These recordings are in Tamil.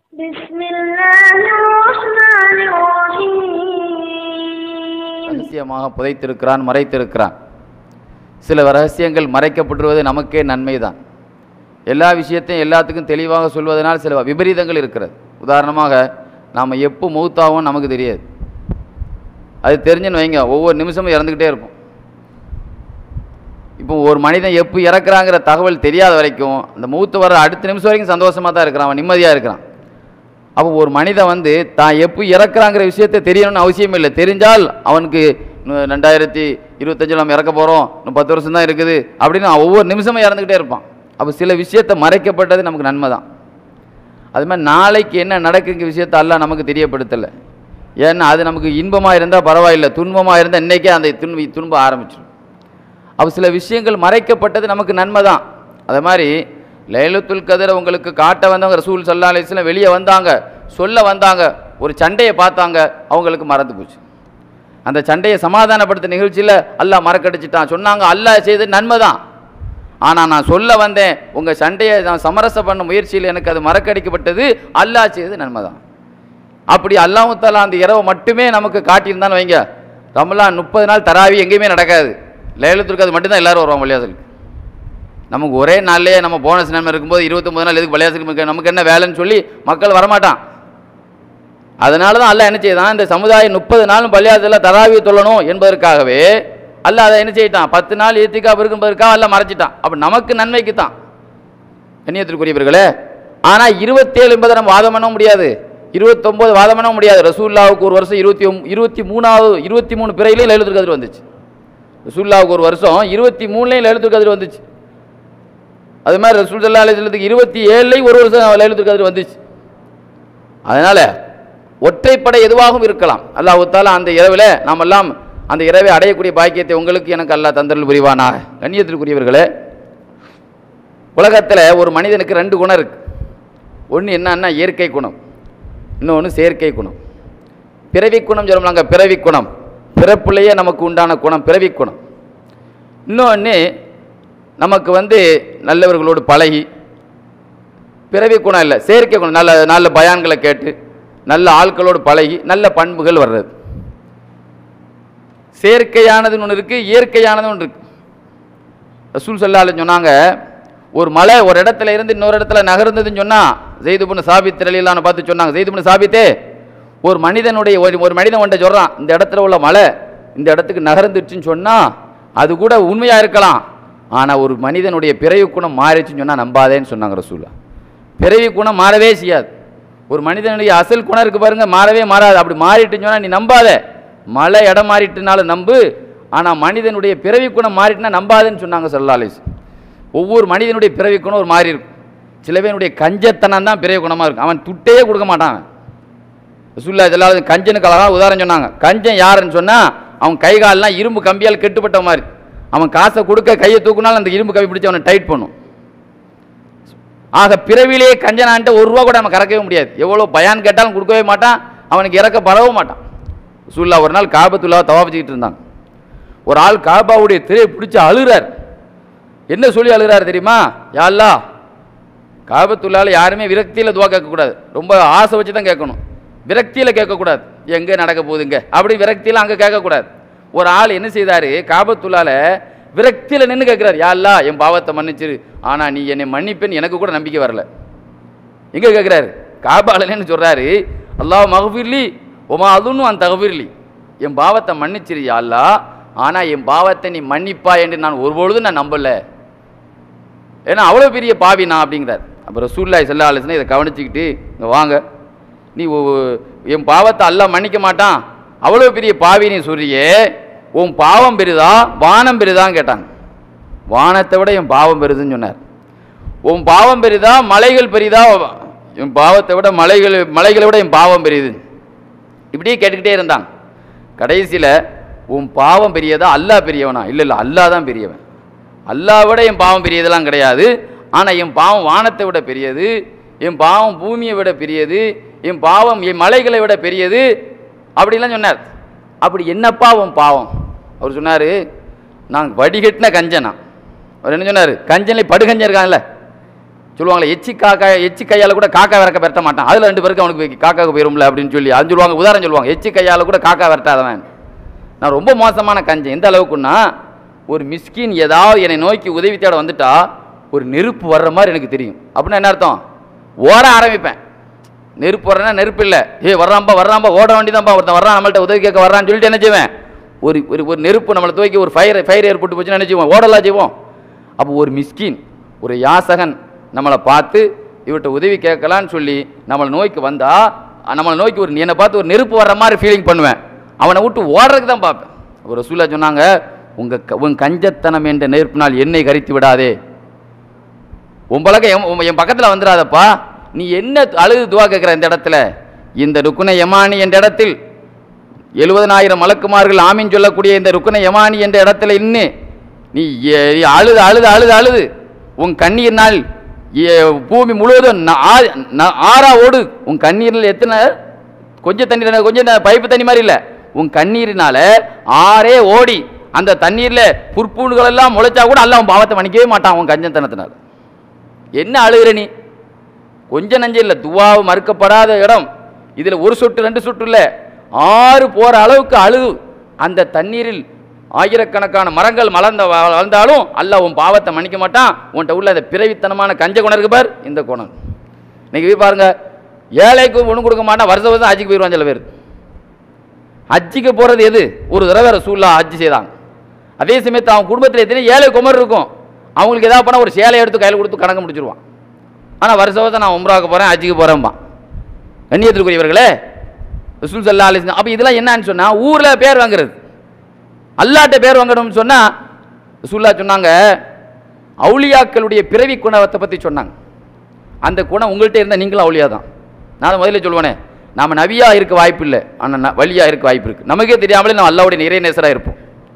بسم الله الرحمن الرحيم ரகசியமாக புதைத்திருக்கிறான் மறைத்திருக்கிறான் சில ரகசியங்கள் மறைக்கப்பட்டுருவது நமக்கே நன்மைதான் எல்லா விஷயத்தையும் எல்லாத்துக்கும் தெளிவாக சொல்வதனால் சில விபரீதங்கள் இருக்கிறது உதாரணமாக நாம் எப்போ மௌத்தாகும் நமக்கு தெரியாது அது தெரிஞ்சுன்னு வைங்க ஒவ்வொரு நிமிஷமும் இறந்துக்கிட்டே இருப்போம் இப்போ ஒரு மனிதன் எப்போ இறக்குறாங்கிற தகவல் தெரியாத வரைக்கும் அந்த மூத்து வர அடுத்த நிமிஷம் வரைக்கும் சந்தோஷமாக தான் இருக்கிறான் அவன் நிம்மதியாக இருக்கிறான் அப்போ ஒரு மனிதன் வந்து தான் எப்போ இறக்குறாங்கிற விஷயத்தை தெரியணும்னு அவசியம் இல்லை தெரிஞ்சால் அவனுக்கு இன்னும் ரெண்டாயிரத்தி இருபத்தஞ்சில் நம்ம இறக்க போகிறோம் இன்னும் பத்து வருஷம் தான் இருக்குது அப்படின்னு அவன் ஒவ்வொரு நிமிஷமும் இறந்துக்கிட்டே இருப்பான் அப்போ சில விஷயத்தை மறைக்கப்பட்டது நமக்கு நன்மை தான் அது மாதிரி நாளைக்கு என்ன நடக்குங்கிற விஷயத்தை அல்லாஹ் நமக்கு தெரியப்படுத்தலை ஏன்னா அது நமக்கு இன்பமாக இருந்தால் பரவாயில்லை துன்பமாக இருந்தால் இன்றைக்கே அந்த துன்ப துன்பம் ஆரம்பிச்சிடும் அப்போ சில விஷயங்கள் மறைக்கப்பட்டது நமக்கு நன்மை தான் அதே மாதிரி லைலத்துல் கதிரை உங்களுக்கு காட்ட வந்தவங்க ரசூல் சல்லா அலிஸ்லாம் வெளியே வந்தாங்க சொல்ல வந்தாங்க ஒரு சண்டையை பார்த்தாங்க அவங்களுக்கு மறந்து போச்சு அந்த சண்டையை சமாதானப்படுத்த நிகழ்ச்சியில் அல்லாஹ் மறக்கடிச்சிட்டான் சொன்னாங்க அல்லாஹ் செய்தது நன்மை தான் ஆனால் நான் சொல்ல வந்தேன் உங்கள் சண்டையை நான் சமரசம் பண்ண முயற்சியில் எனக்கு அது மறக்கடிக்கப்பட்டது அல்லாஹ் செய்தது நன்மை தான் அப்படி அல்லாஹு தாலா அந்த இரவை மட்டுமே நமக்கு காட்டியிருந்தான்னு வைங்க ரமலான் முப்பது நாள் தராவி எங்கேயுமே நடக்காது லைலத்துக்கு அது மட்டும்தான் எல்லாரும் வருவாங்க பள்ளியாசலுக்கு நமக்கு ஒரே நாள்லேயே நம்ம போனஸ் நன்மை இருக்கும்போது இருபத்தொம்பது நாள் எதுக்கு பள்ளியாசலுக்கு நமக்கு என்ன வேலைன்னு சொல்லி மக்கள் வரமாட்டான் அதனால தான் அல்லாஹ் என்ன செய்தான் இந்த சமுதாயம் முப்பது நாளும் பள்ளியாசலில் தராவி தொழணும் என்பதற்காகவே அல்லாஹ் அதை என்ன செய்யிட்டான் பத்து நாள் ஏத்திக்கா இருக்கும்போதற்காக அல்லாஹ் மறைச்சிட்டான் அப்போ நமக்கு நன்மைக்கு தான் கண்ணியத்திற்குரியவர்களே ஆனால் இருபத்தேழு என்பதை நம்ம வாதம் பண்ண முடியாது இருபத்தொம்போது வாதம் பண்ண முடியாது ரசூல்லாவுக்கு ஒரு வருஷம் இருபத்தி ஒம் இருபத்தி மூணாவது இருபத்தி மூணு பிறையிலையும் லைலத்துல் கதிர் வந்துச்சு ரசூல்லாவுக்கு ஒரு வருஷம் இருபத்தி மூணுலேயும் லைலத்துல் கதிர் வந்துச்சு அது மாதிரி ரசூல் சல்லா அலிஸ்லத்துக்கு இருபத்தி ஏழுலையும் ஒரு வருஷம் லைலத்துல் கதிர் வந்துச்சு அதனால் ஒற்றைப்படை எதுவாகவும் இருக்கலாம் அல்லாஹ் தாலா அந்த இரவில் நாம் எல்லாம் அந்த இரவை அடையக்கூடிய பாக்கியத்தை உங்களுக்கு எனக்கு அல்லாஹ் தந்தரல் புரிவானா கண்ணியத்திற்குரியவர்களே உலகத்தில் ஒரு மனிதனுக்கு ரெண்டு குணம் இருக்கு ஒன்று என்னன்னா இயற்கை குணம் இன்னொன்று செயற்கை குணம் பிறவி குணம் சொல்லுவாங்க பிறவி குணம் பிறப்புலேயே நமக்கு உண்டான குணம் பிறவி குணம் இன்னொன்று நமக்கு வந்து நல்லவர்களோடு பழகி பிறவி குணம் இல்லை செயற்கை குணம் நல்ல நல்ல பயான்களை கேட்டு நல்ல ஆட்களோடு பழகி நல்ல பண்புகள் வர்றது செயற்கையானதுன்னு ஒன்று இருக்குது இயற்கையானது ஒன்று இருக்குது ரசூல் சல்லால சொன்னாங்க ஒரு மலை ஒரு இடத்துல இருந்து இன்னொரு இடத்துல நகர்ந்ததுன்னு சொன்னால் ஜெய்துபுன்னு சாபித் ரலிலான்னு பார்த்து சொன்னாங்க ஜெய்துபுன்னு சாபித்தே ஒரு மனிதனுடைய ஒரு ஒரு மனிதன் ஒன்றை சொல்கிறான் இந்த இடத்துல உள்ள மலை இந்த இடத்துக்கு நகர்ந்துச்சுன்னு சொன்னால் அது கூட உண்மையாக இருக்கலாம் ஆனால் ஒரு மனிதனுடைய பிறவி குணம் மாறிச்சுன்னு சொன்னால் நம்பாதேன்னு சொன்னாங்க ரசூலா பிறவி குணம் மாறவே செய்யாது ஒரு மனிதனுடைய அசல் குணம் இருக்கு பாருங்க மாறவே மாறாது அப்படி மாறிட்டுன்னு சொன்னால் நீ நம்பாத மலை இடம் மாறிட்டுனால நம்பு ஆனால் மனிதனுடைய பிறவி குணம் மாறிட்டுனா நம்பாதேன்னு சொன்னாங்க சல்லாலேஸ் ஒவ்வொரு மனிதனுடைய பிறவி குணம் ஒரு மாறி இருக்கும் சில பேருடைய கஞ்சத்தனம் தான் பிறவி குணமாக இருக்கும் அவன் துட்டையே கொடுக்க மாட்டான் அவன். ரசூல்லா ஜல்லாவது கஞ்சனுக்கு அழகாக உதாரணம் சொன்னாங்க கஞ்சன் யாருன்னு சொன்னால் அவன் கை கால்லாம் இரும்பு கம்பியால் கெட்டுப்பட்ட மாதிரி அவன் காசை கொடுக்க கையை தூக்குனாலும் அந்த இரும்பு கம்பி பிடிச்சி அவனை டைட் பண்ணும் ஆக பிறவிலேயே கஞ்சனான்ட்டு ஒரு ரூபா கூட நம்ம கறக்கவே முடியாது எவ்வளோ பயான் கேட்டாலும் கொடுக்கவே மாட்டான் அவனுக்கு இறக்க பரவவும் மாட்டான் ரசூல்லா ஒரு நாள் காபத்துல்லா தவாபிச்சுக்கிட்டு இருந்தாங்க ஒரு ஆள் காபாவுடைய திரையை பிடிச்சி அழுகிறார் என்ன சொல்லி அழுகிறார் தெரியுமா யாழ்லா காபத்துள்ளால யாருமே விரக்தியில் துவா கேட்கக்கூடாது ரொம்ப ஆசை வச்சு தான் கேட்கணும் விரக்தியில் கேட்கக்கூடாது எங்கே நடக்க போகுதுங்க அப்படி விரக்தியில் அங்கே கேட்கக்கூடாது ஒரு ஆள் என்ன செய்தார் காபத்துள்ளால விரக்தியில் நின்று கேட்குறாரு யாழ்லா என் பாவத்தை மன்னிச்சிரு ஆனால் நீ என்னை மன்னிப்பேன்னு எனக்கு கூட நம்பிக்கை வரல எங்கே கேட்குறாரு காபாலன்னு சொல்கிறாரு அல்லாஹ் மகஃபிர்லி உமா அதுன்னு அந்த தகஃபிர்லி என் பாவத்தை மன்னிச்சிரு யா அல்லாஹ் ஆனால் என் பாவத்தை நீ மன்னிப்பா என்று நான் ஒருபொழுதும் நான் நம்பலை ஏன்னா அவ்வளோ பெரிய பாவி நான் அப்படிங்கிறார் அப்போ ரசூல்லாய் செல்லா ஆலோசனை இதை கவனிச்சுக்கிட்டு இங்கே வாங்க நீ ஒ- என் பாவத்தை அல்லாஹ் மன்னிக்க மாட்டான் அவ்வளோ பெரிய பாவி நீ சொல்றியே உன் பாவம் பெரிதா வானம் பெரிதான்னு கேட்டாங்க வானத்தை விட என் பாவம் பெரிதுன்னு சொன்னார் உன் பாவம் பெரிதா மலைகள் பெரிதா என் பாவத்தை விட மலைகள் மலைகளை விட என் பாவம் பெரியது இப்படியே கேட்டுக்கிட்டே இருந்தாங்க கடைசியில் உன் பாவம் பெரியதா அல்லாஹ் பெரியவனா இல்லை இல்லை அல்லாஹ் தான் பெரியவன் அல்லாஹ் விட என் பாவம் பெரியதெல்லாம் கிடையாது ஆனால் என் பாவம் வானத்தை விட பெரியது என் பாவம் பூமியை விட பெரியது என் பாவம் என் மலைகளை விட பெரியது அப்படிலாம் சொன்னார் அப்படி என்னப்பா உன் பாவம் அவர் சொன்னார் நான் வடிகட்டின கஞ்சனா அவர் என்ன சொன்னார் கஞ்சனில் படுகஞ்சன் இருக்கான்ல சொல்லுவாங்களே எச்சி காக்கா எச்சி கையால் கூட காக்கா விறக்க விரட்ட மாட்டான் அதில் ரெண்டு பேருக்கு அவனுக்கு போய் காக்காவுக்கு போயிரும்ல அப்படின்னு சொல்லி அது சொல்லுவாங்க உதாரணம் சொல்லுவாங்க எச்சி கையால் கூட காக்கா விரட்டாதவன் நான் ரொம்ப மோசமான கஞ்சன் எந்த அளவுக்குன்னா ஒரு மிஸ்கின் ஏதாவது என்னை நோக்கி உதவி தேட வந்துட்டா ஒரு நெருப்பு வர்ற மாதிரி எனக்கு தெரியும் அப்படின்னா என்ன அர்த்தம் ஓட ஆரம்பிப்பேன் நெருப்பு வர்றேன்னா நெருப்பு இல்லை ஏ வர்றாம்பா வர்றாம்பா ஓட வேண்டியதான்ப்பா ஒருத்தன் வர்றான் நம்மள்ட்ட உதவி கேட்க வர்றான்னு சொல்லிட்டு என்ன செய்வேன் ஒரு ஒரு ஒரு நெருப்பு நம்மளை தூக்கி ஒரு ஃபயர் ஃபயர் ஏற்பட்டு போச்சுன்னா என்ன செய்வோம் ஓடலாம் செய்வோம் அப்போ ஒரு மிஸ்கின் ஒரு யாசகன் நம்மளை பார்த்து இவர்கிட்ட உதவி கேட்கலான்னு சொல்லி நம்மளை நோய்க்கு வந்தா நம்மளை நோக்கி ஒரு என்னை பார்த்து ஒரு நெருப்பு வர்ற மாதிரி ஃபீலிங் பண்ணுவேன் அவனை விட்டு ஓடுறதுக்கு தான் பார்ப்பேன் ஒரு ரசூலா சொன்னாங்க உங்க க- உன் கஞ்சத்தனம் என்ற நெருப்பினால் என்னை கரித்து விடாதே உன் பழக்கம் என் உன் என் பக்கத்தில் வந்துடாதப்பா நீ என்ன அழுது துவா கேட்குற இந்த இடத்துல இந்த ருக்குன யமானி என்ற இடத்தில் எழுபதனாயிரம் மலக்குமார்கள் ஆமீன் சொல்லக்கூடிய இந்த ருக்குன யமானி என்ற இடத்துல இன்னு நீ எ- நீ அழுது அழுது அழுது அழுது உன் கண்ணீர்னால் எ- பூமி முழுவதும் ந- ஆ- ந- ஆறா ஓடு உன் கண்ணீரில் எத்தனை கொஞ்சம் தண்ணி கொஞ்சம் ந- பைப்பு தண்ணி மாதிரி இல்லை உன் கண்ணீரினால ஆறே ஓடி அந்த தண்ணீரில் புற்பூண்டுகள் எல்லாம் முளைச்சா கூட அல்ல அவன் பாவத்தை மன்னிக்கவே மாட்டான் உன் கஞ்சத்தனத்தினால என்ன அழுகிற நீ கொஞ்சம் நஞ்சம் இல்லை துவாவு மறுக்கப்படாத இடம் இதில் ஒரு சொட்டு ரெண்டு சொட்டு இல்லை ஆறு போகிற அளவுக்கு அழுது அந்த தண்ணீரில் ஆயிரக்கணக்கான மரங்கள் மலர்ந்த வ- வளர்ந்தாலும் அல்லாஹ் உன் பாவத்தை மன்னிக்க மாட்டான் உன்கிட்ட உள்ள அந்த பிறவித்தனமான கஞ்ச குணம் இருக்கு பார் இந்த குணம் இன்னைக்கு போய் பாருங்க ஏழைக்கு ஒன்றும் கொடுக்க மாட்டான் வருஷம் வருஷம் ஹஜ்ஜுக்கு போயிடுவான் சில பேர் ஹஜ்ஜுக்கு போகிறது எது ஒரு தடவை ரசூல்லா ஹஜ்ஜு செய்தாங்க அதே சமயத்தில் அவன் குடும்பத்தில் எத்தனை ஏழை குமர் இருக்கும் அவங்களுக்கு எதாவது பண்ணால் ஒரு சேலை எடுத்து கையில் கொடுத்து கணக்கு முடிச்சிருவான் ஆனால் வருஷ வருஷம் நான் உம்ராவுக்கு போகிறேன் ஹஜ்ஜுக்கு போகிறேன்பா கண்ணியத்திற்குரியவர்களே ரசூல் சல்லா அலிஸ் அப்போ இதெல்லாம் என்னன்னு சொன்னால் ஊரில் பேர் வாங்குறது அல்லாட்ட பேர் வாங்கணும்னு சொன்னால் ரசூல்லா சொன்னாங்க அவுலியாக்களுடைய பிறவி குணத்தை பற்றி சொன்னாங்க அந்த குணம் உங்கள்கிட்ட இருந்தால் நீங்களும் அவுலியா தான் நான் அதை முதல்ல சொல்லுவேனே நாம நபியா இருக்க வாய்ப்பு இல்லை ஆனால் வழியா இருக்க வாய்ப்பு இருக்கு நமக்கே தெரியாமலே நம்ம அல்லாவுடைய நிறைய நேசராக இருப்போம்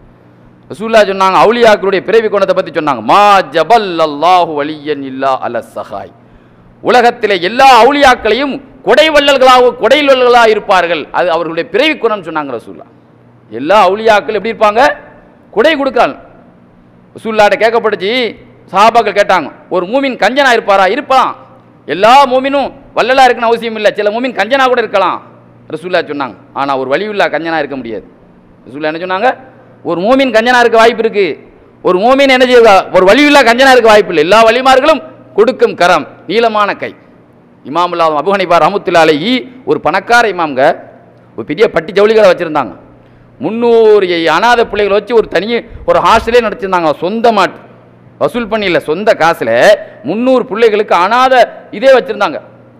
ரசூல்லா சொன்னாங்க அவுலியாக்களுடைய பிறவி குணத்தை பற்றி சொன்னாங்க மா ஜபல் அல்லாஹு வலியன் இல்லா அல சஹாய் உலகத்திலே எல்லா அவுலியாக்களையும் கொடை வள்ளல்களாக கொடை வள்ளல்களாக இருப்பார்கள் அது அவர்களுடைய பிறவி குணம் சொன்னாங்க ரசூல்லா எல்லா அவுலியாக்கள் எப்படி இருப்பாங்க கொடை கொடுக்கால் ரசூல்லாட்ட கேட்கப்பட்டுச்சு சஹாபாக்கள் கேட்டாங்க ஒரு மூமின் கஞ்சனா இருப்பாரா இருப்பான் எல்லா மூமினும் வள்ளலா இருக்குன்னு அவசியம் இல்லை சில மூமின் கஞ்சனா கூட இருக்கலாம் ரசூல்லா சொன்னாங்க ஆனால் ஒரு வலியுள்ளா கஞ்சனா இருக்க முடியாது ரசூல்லா என்ன சொன்னாங்க ஒரு மூமின் கஞ்சனா இருக்க வாய்ப்பு இருக்கு ஒரு மூமின் என்ன செய்ய ஒரு வலியுள்ளா கஞ்சனா இருக்க வாய்ப்பு இல்லை எல்லா வலிமார்களும் கொடுக்கும் கரம் நீளமான கை இமாமுல்லா அபு ஹனீஃபா ரஹமத்துல்லா அலைஹி ஒரு பணக்கார இமாம்ங்க ஒரு பெரிய பட்டி ஜவுளிகளை வச்சுருந்தாங்க முந்நூறு அனாத பிள்ளைகளை வச்சு ஒரு தனி ஒரு ஹாஸ்டலே நடத்திருந்தாங்க சொந்தமாக வசூல் பண்ணி இல்லை சொந்த காசில் முந்நூறு பிள்ளைகளுக்கு அனாத இதே வச்சுருந்தாங்க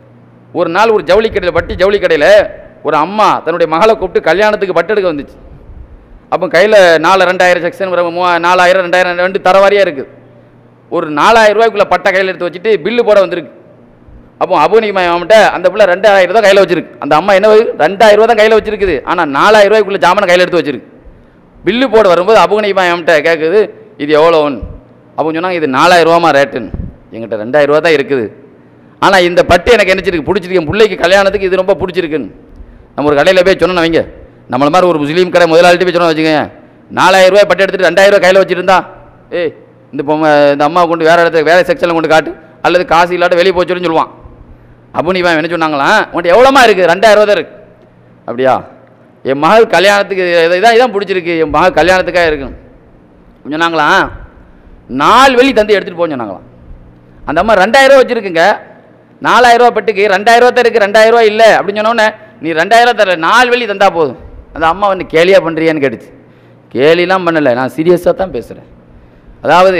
ஒரு நாள் ஒரு ஜவுளி கடையில் பட்டி ஜவுளி கடையில் ஒரு அம்மா தன்னுடைய மகளை கூப்பிட்டு கல்யாணத்துக்கு பட்டு எடுக்க வந்துச்சு அப்போ கையில் நாலு ரெண்டாயிரம் செக்ஷன் வர மூவா நாலாயிரம் ரெண்டாயிரம் ரெண்டு தரவாரியாக இருக்குது ஒரு நாலாயிரம் ரூபாய்க்குள்ள பட்டை கையில் எடுத்து வச்சுட்டு பில்லு போட வந்திருக்கு அப்போ அபுனிமா அவன்கிட்ட அந்த பிள்ளை ரெண்டாயிரம் ரூபா கையில் வச்சிருக்கு அந்த அம்மா என்ன ரெண்டாயிரம் ரூபா தான் கையில் வச்சிருக்குது ஆனால் நாலாயிரம் ரூபாய்க்குள்ள ஜாமான் கையில் எடுத்து வச்சிருக்கு பில்லு போட வரும்போது அபுனிமா அவன்கிட்ட கேட்குது இது எவ்வளோன்னு அப்போ சொன்னாங்க இது நாலாயிரம் ரூபாமா ரேட்டுன்னு எங்கிட்ட ரெண்டாயிரம் ரூபா தான் இருக்குது ஆனால் இந்த பட்டு எனக்கு என்னச்சிருக்கு பிடிச்சிருக்கு என் பிள்ளைக்கு கல்யாணத்துக்கு இது ரொம்ப பிடிச்சிருக்குன்னு நம்ம ஒரு கடையில் போய் சொன்னோம் வைங்க நம்மள மாதிரி ஒரு முஸ்லீம் கடை முதலாளிட்டு போய் சொன்னோம் வச்சுக்கோங்க நாலாயிரம் ரூபாய் பட்டு எடுத்துட்டு ரெண்டாயிரம் ரூபாய் கையில் வச்சிருந்தா ஏய் இந்த பொம்மை இந்த அம்மா கொண்டு வேற இடத்துக்கு வேற செக்ஷனில் கொண்டு காட்டு அல்லது காசு இல்லாட்ட வெளியே போச்சுன்னு சொல்லுவான் அப்போ நீ இவன் என்ன சொன்னாங்களாம் உன்ட்டு எவ்வளோமா இருக்குது ரெண்டாயிரம் ரூபா தான் இருக்கு அப்படியா என் மகள் கல்யாணத்துக்கு இதை- இதான் இதான் பிடிச்சிருக்கு என் மகள் கல்யாணத்துக்காக இருக்கும் சொன்னாங்களாம் நாலு வெள்ளி தந்து எடுத்துகிட்டு போன்னு சொன்னாங்களாம் அந்த அம்மா ரெண்டாயிரம் ரூபா வச்சுருக்குங்க நாலாயிரம் ரூபா பெட்டுக்கு ரெண்டாயிரம் ரூபா தான் இருக்குது ரெண்டாயிரம் ரூபா இல்லை அப்படின்னு சொன்னோடனே நீ ரெண்டாயிரம் தர நாலு வெள்ளி தந்தா போதும் அந்த அம்மா வந்து கேலியா பண்ணுறியான்னு கேட்டுச்சு கேலிலாம் பண்ணலை நான் சீரியஸாக தான் பேசுகிறேன் அதாவது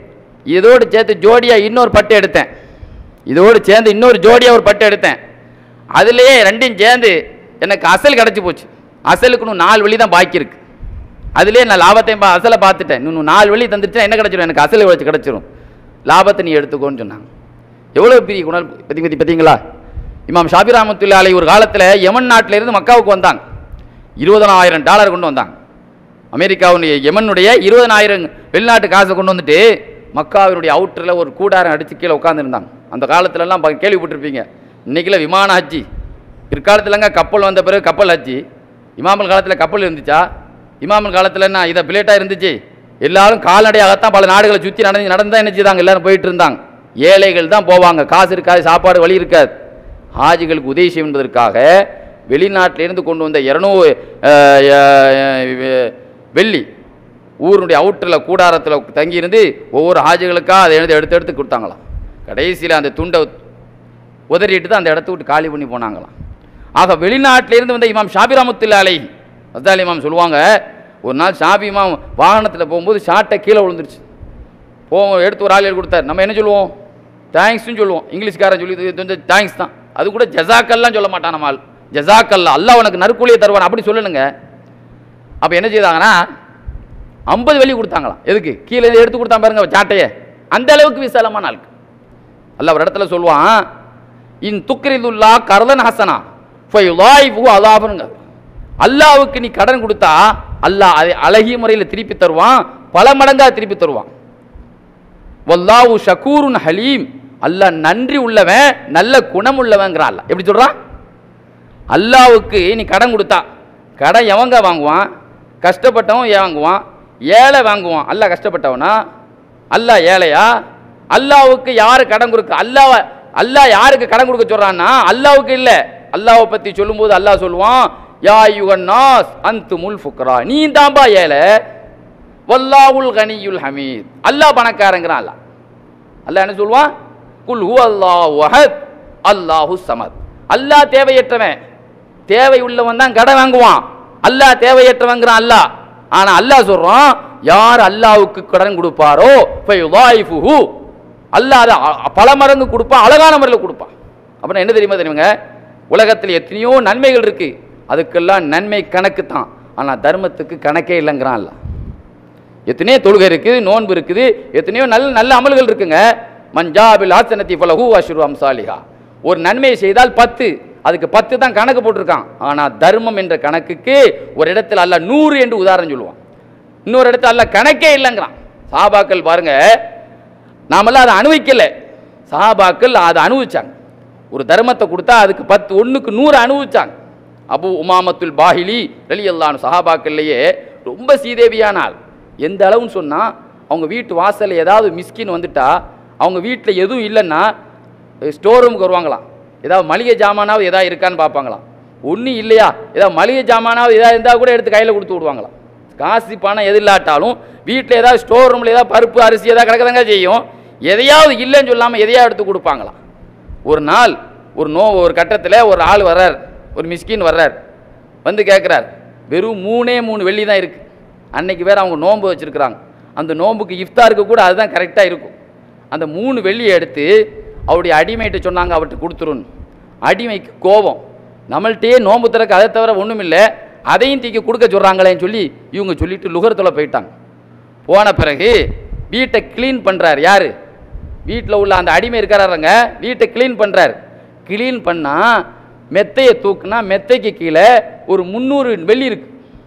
இதோடு சேர்த்து ஜோடியாக இன்னொரு பட்டு எடுத்தேன் இதோடு சேர்ந்து இன்னொரு ஜோடியாக ஒரு பட்டு எடுத்தேன் அதுலேயே ரெண்டையும் சேர்ந்து எனக்கு அசல் கிடச்சி போச்சு அசலுக்கு இன்னும் நாலு வழி தான் பாக்கி இருக்கு அதுலேயே நான் லாபத்தையும் பா- அசலை பார்த்துட்டேன் இன்னும் நாலு வழி தந்துச்சுன்னா என்ன கிடச்சிரும் எனக்கு அசல் வச்சு கிடச்சிரும் லாபத்தை நீ எடுத்துக்கோன்னு சொன்னாங்க எவ்வளோ பெரிய குணம் பற்றி பற்றி பார்த்தீங்களா இமாம் ஷாபி ரஹமத்துல்லா அலை ஒரு காலத்தில் யமன் நாட்டில இருந்து மக்காவுக்கு வந்தாங்க இருபதனாயிரம் டாலர் கொண்டு வந்தாங்க அமெரிக்காவுடைய யமனுடைய இருபதனாயிரம் வெளிநாட்டு காசை கொண்டு வந்துட்டு மக்காவினுடைய அவுட்டரில் ஒரு கூடாரம் அடித்து கீழே உட்காந்துருந்தாங்க அந்த காலத்துலலாம் பா- கேள்விப்பட்டிருப்பீங்க இன்றைக்கில விமான ஹஜ்ஜி பிற்காலத்துலங்க கப்பல் வந்த பிறகு கப்பல் ஹஜ்ஜி இமாமல் காலத்தில் கப்பல் இருந்துச்சா இமாமல் காலத்தில் என்ன இதை பிளேட்டாக இருந்துச்சு எல்லாரும் கால்நடையாகத்தான் பல நாடுகளை சுற்றி நடந்து நடந்தா என்ன செய்தாங்க எல்லாரும் போயிட்டு இருந்தாங்க ஏழைகள் தான் போவாங்க காசு இருக்காது சாப்பாடு வழி இருக்காது ஹாஜிகளுக்கு உதவி செய்யும் என்பதற்காக வெளிநாட்டிலிருந்து கொண்டு வந்த இரநூறு வெள்ளி ஊருடைய அவுட்டரில் கூடாரத்தில் தங்கியிருந்து ஒவ்வொரு ஹாஜிகளுக்காக அதை எடுத்து எடுத்து எடுத்து கொடுத்தாங்களாம் கடைசியில் அந்த துண்டை உதறிட்டு தான் அந்த இடத்த விட்டு காலி பண்ணி போனாங்களாம் ஆக வெளிநாட்டிலிருந்து வந்த இமாம் ஷாபி ரஹமத்துல்லா அலை அஸ்தாலி இமாம் சொல்லுவாங்க ஒரு நாள் ஷாபி இமாம் வாகனத்தில் போகும்போது ஷார்ட்டை கீழே விழுந்துருச்சு போ எடுத்து ஒரு ஆள் எழுதி கொடுத்தாரு நம்ம என்ன சொல்லுவோம் தேங்க்ஸ்னு சொல்லுவோம் இங்கிலீஷ்காரன் சொல்லி இது கொஞ்சம் தேங்க்ஸ் தான் அது கூட ஜசாக்கல்லாம் சொல்ல மாட்டான் நம்ம ஆள் ஜசாக்கல்லா அல்லாஹ் உனக்கு நற்கூலியை தருவான் அப்படி சொல்லணுங்க அப்போ என்ன செய்தாங்கன்னா ஐம்பது வெள்ளி கொடுத்தாங்களாம் எதுக்கு கீழே இருந்து எடுத்து கொடுத்தான் பாருங்க சாட்டையை அந்த அளவுக்கு விசாலமான ஆளுக்கு அல்லாஹ் ஒரு இடத்துல சொல்லுவான் இன் துக்ரிதுல்லா கர்தன் ஹசனா ஃபைலாய்வு அதாபனுங்க அல்லாவுக்கு நீ கடன் கொடுத்தா அல்லாஹ் அதை அழகிய முறையில் திருப்பி தருவான் பல மடங்கா திருப்பி தருவான் வல்லாஹு ஷக்கூருன் ஹலீம் அல்லாஹ் நன்றி உள்ளவன் நல்ல குணம் உள்ளவங்கிறான் அல்லாஹ் எப்படி சொல்றான் அல்லாவுக்கு நீ கடன் கொடுத்தா கடன் எவங்க வாங்குவான் கஷ்டப்பட்டவன் ஏன் வாங்குவான் ஏழை வாங்குவான் அல்லாஹ் கஷ்டப்பட்டவனா அல்லாஹ் ஏழையா அல்லாவுக்கு யாரு கடன் கொடுக்க அல்லாஹ் அல்லாஹ் யாருக்கு கடன் கொடுக்க சொல்றான்னா அல்லாவுக்கு இல்லை அல்லாஹ்வை பத்தி சொல்லும்போது அல்லாஹ் சொல்லுவான் யா யுகன் நாஸ் அந்து முல் ஃபுக்ரா நீ தான்பா ஏழை வல்லாஹுல் கனியுல் ஹமீத் அல்லாஹ் பணக்காரங்கிறான் அல்லாஹ் அல்லாஹ் என்ன சொல்லுவான் குல் ஹு அல்லாஹு அஹத் அல்லாஹு சமத் அல்லாஹ் தேவையற்றவன் தேவை உள்ளவன் தான் கடன் வாங்குவான் அல்லாஹ் தேவையற்றவங்கிறான் அல்லாஹ் ஆனா அல்லாஹ் சொல்றான் யார் அல்லாஹ்வுக்கு கடன் கொடுப்பாரோ ஃபயுதாயிஃபுஹு அல்லாஹ் அதை அ- பல மடங்கு கொடுப்பான் அழகான முறையில் கொடுப்பான் அப்படின்னா என்ன தெரியுமா தெரியுங்க உலகத்தில் எத்தனையோ நன்மைகள் இருக்கு அதுக்கெல்லாம் நன்மை கணக்கு தான் ஆனா தர்மத்துக்கு கணக்கே இல்லைங்கிறான் அல்லாஹ் எத்தனையோ தொழுகை இருக்குது நோன்பு இருக்குது எத்தனையோ நல்ல நல்ல அமல்கள் இருக்குங்க மஞ்சாபில் ஆசனத்தி ஃபலஹு அஷ்ரு அம்சாலிஹா ஒரு நன்மையை செய்தால் பத்து அதுக்கு பத்து தான் கணக்கு போட்டிருக்கான் ஆனால் தர்மம் என்ற கணக்குக்கு ஒரு இடத்துல அல்ல நூறு என்று உதாரணம் சொல்லுவான் இன்னொரு இடத்துல அல்ல கணக்கே இல்லைங்கிறான் சாபாக்கள் பாருங்க நாமெல்லாம் அதை அனுபவிக்கல சஹாபாக்கள் அதை அனுபவிச்சாங்க ஒரு தர்மத்தை கொடுத்தா அதுக்கு பத்து ஒண்ணுக்கு நூறு அனுபவிச்சாங்க அபு உமாமத்துல் பாஹிலி ரலியல்லானு சஹாபாக்கள்லையே ரொம்ப சீதேவியான ஆள் எந்த அளவுன்னு சொன்னா அவங்க வீட்டு வாசல்ல ஏதாவது மிஸ்கின் வந்துட்டா அவங்க வீட்டில் எதுவும் இல்லைன்னா ஸ்டோர் ரூமுக்கு வருவாங்களாம் ஏதாவது மளிகை ஜாமானாவது ஏதாவது இருக்கான்னு பார்ப்பாங்களாம் ஒன்றும் இல்லையா ஏதாவது மளிகை ஜாமானாவது ஏதாவது இருந்தால் கூட எடுத்து கையில் கொடுத்து விடுவாங்களாம் காசு பணம் எது இல்லாட்டாலும் வீட்டில் ஏதாவது ஸ்டோர் ரூமில் ஏதாவது பருப்பு அரிசி ஏதாவது கிடக்கதாங்க செய்யும் எதையாவது இல்லைன்னு சொல்லாமல் எதையாவது எடுத்து கொடுப்பாங்களாம் ஒரு நாள் ஒரு நோ ஒரு கட்டத்தில் ஒரு ஆள் வர்றார் ஒரு மிஸ்கின் வர்றார் வந்து கேட்குறார் வெறும் மூணே மூணு வெள்ளி தான் இருக்குது அன்னைக்கு வேற அவங்க நோன்பு வச்சுருக்குறாங்க அந்த நோன்புக்கு இஃப்தாருக்கு கூட அதுதான் கரெக்டாக இருக்கும் அந்த மூணு வெள்ளியை எடுத்து அவருடைய அடிமைகிட்ட சொன்னாங்க அவர்கிட்ட கொடுத்துருன்னு அடிமைக்கு கோபம் நம்மள்ட்டே நோன்பு திறக்க அதை தவிர ஒன்றும் இல்லை அதையும் தூக்கி கொடுக்க சொல்கிறாங்களேன்னு சொல்லி இவங்க சொல்லிட்டு லுகரத்தில் போயிட்டாங்க போன பிறகு வீட்டை க்ளீன் பண்ணுறார் யார் வீட்டில் உள்ள அந்த அடிமை இருக்காருங்க வீட்டை க்ளீன் பண்ணுறார் க்ளீன் பண்ணால் மெத்தையை தூக்குனா மெத்தைக்கு கீழே ஒரு முந்நூறு வெள்ளி இருக்கு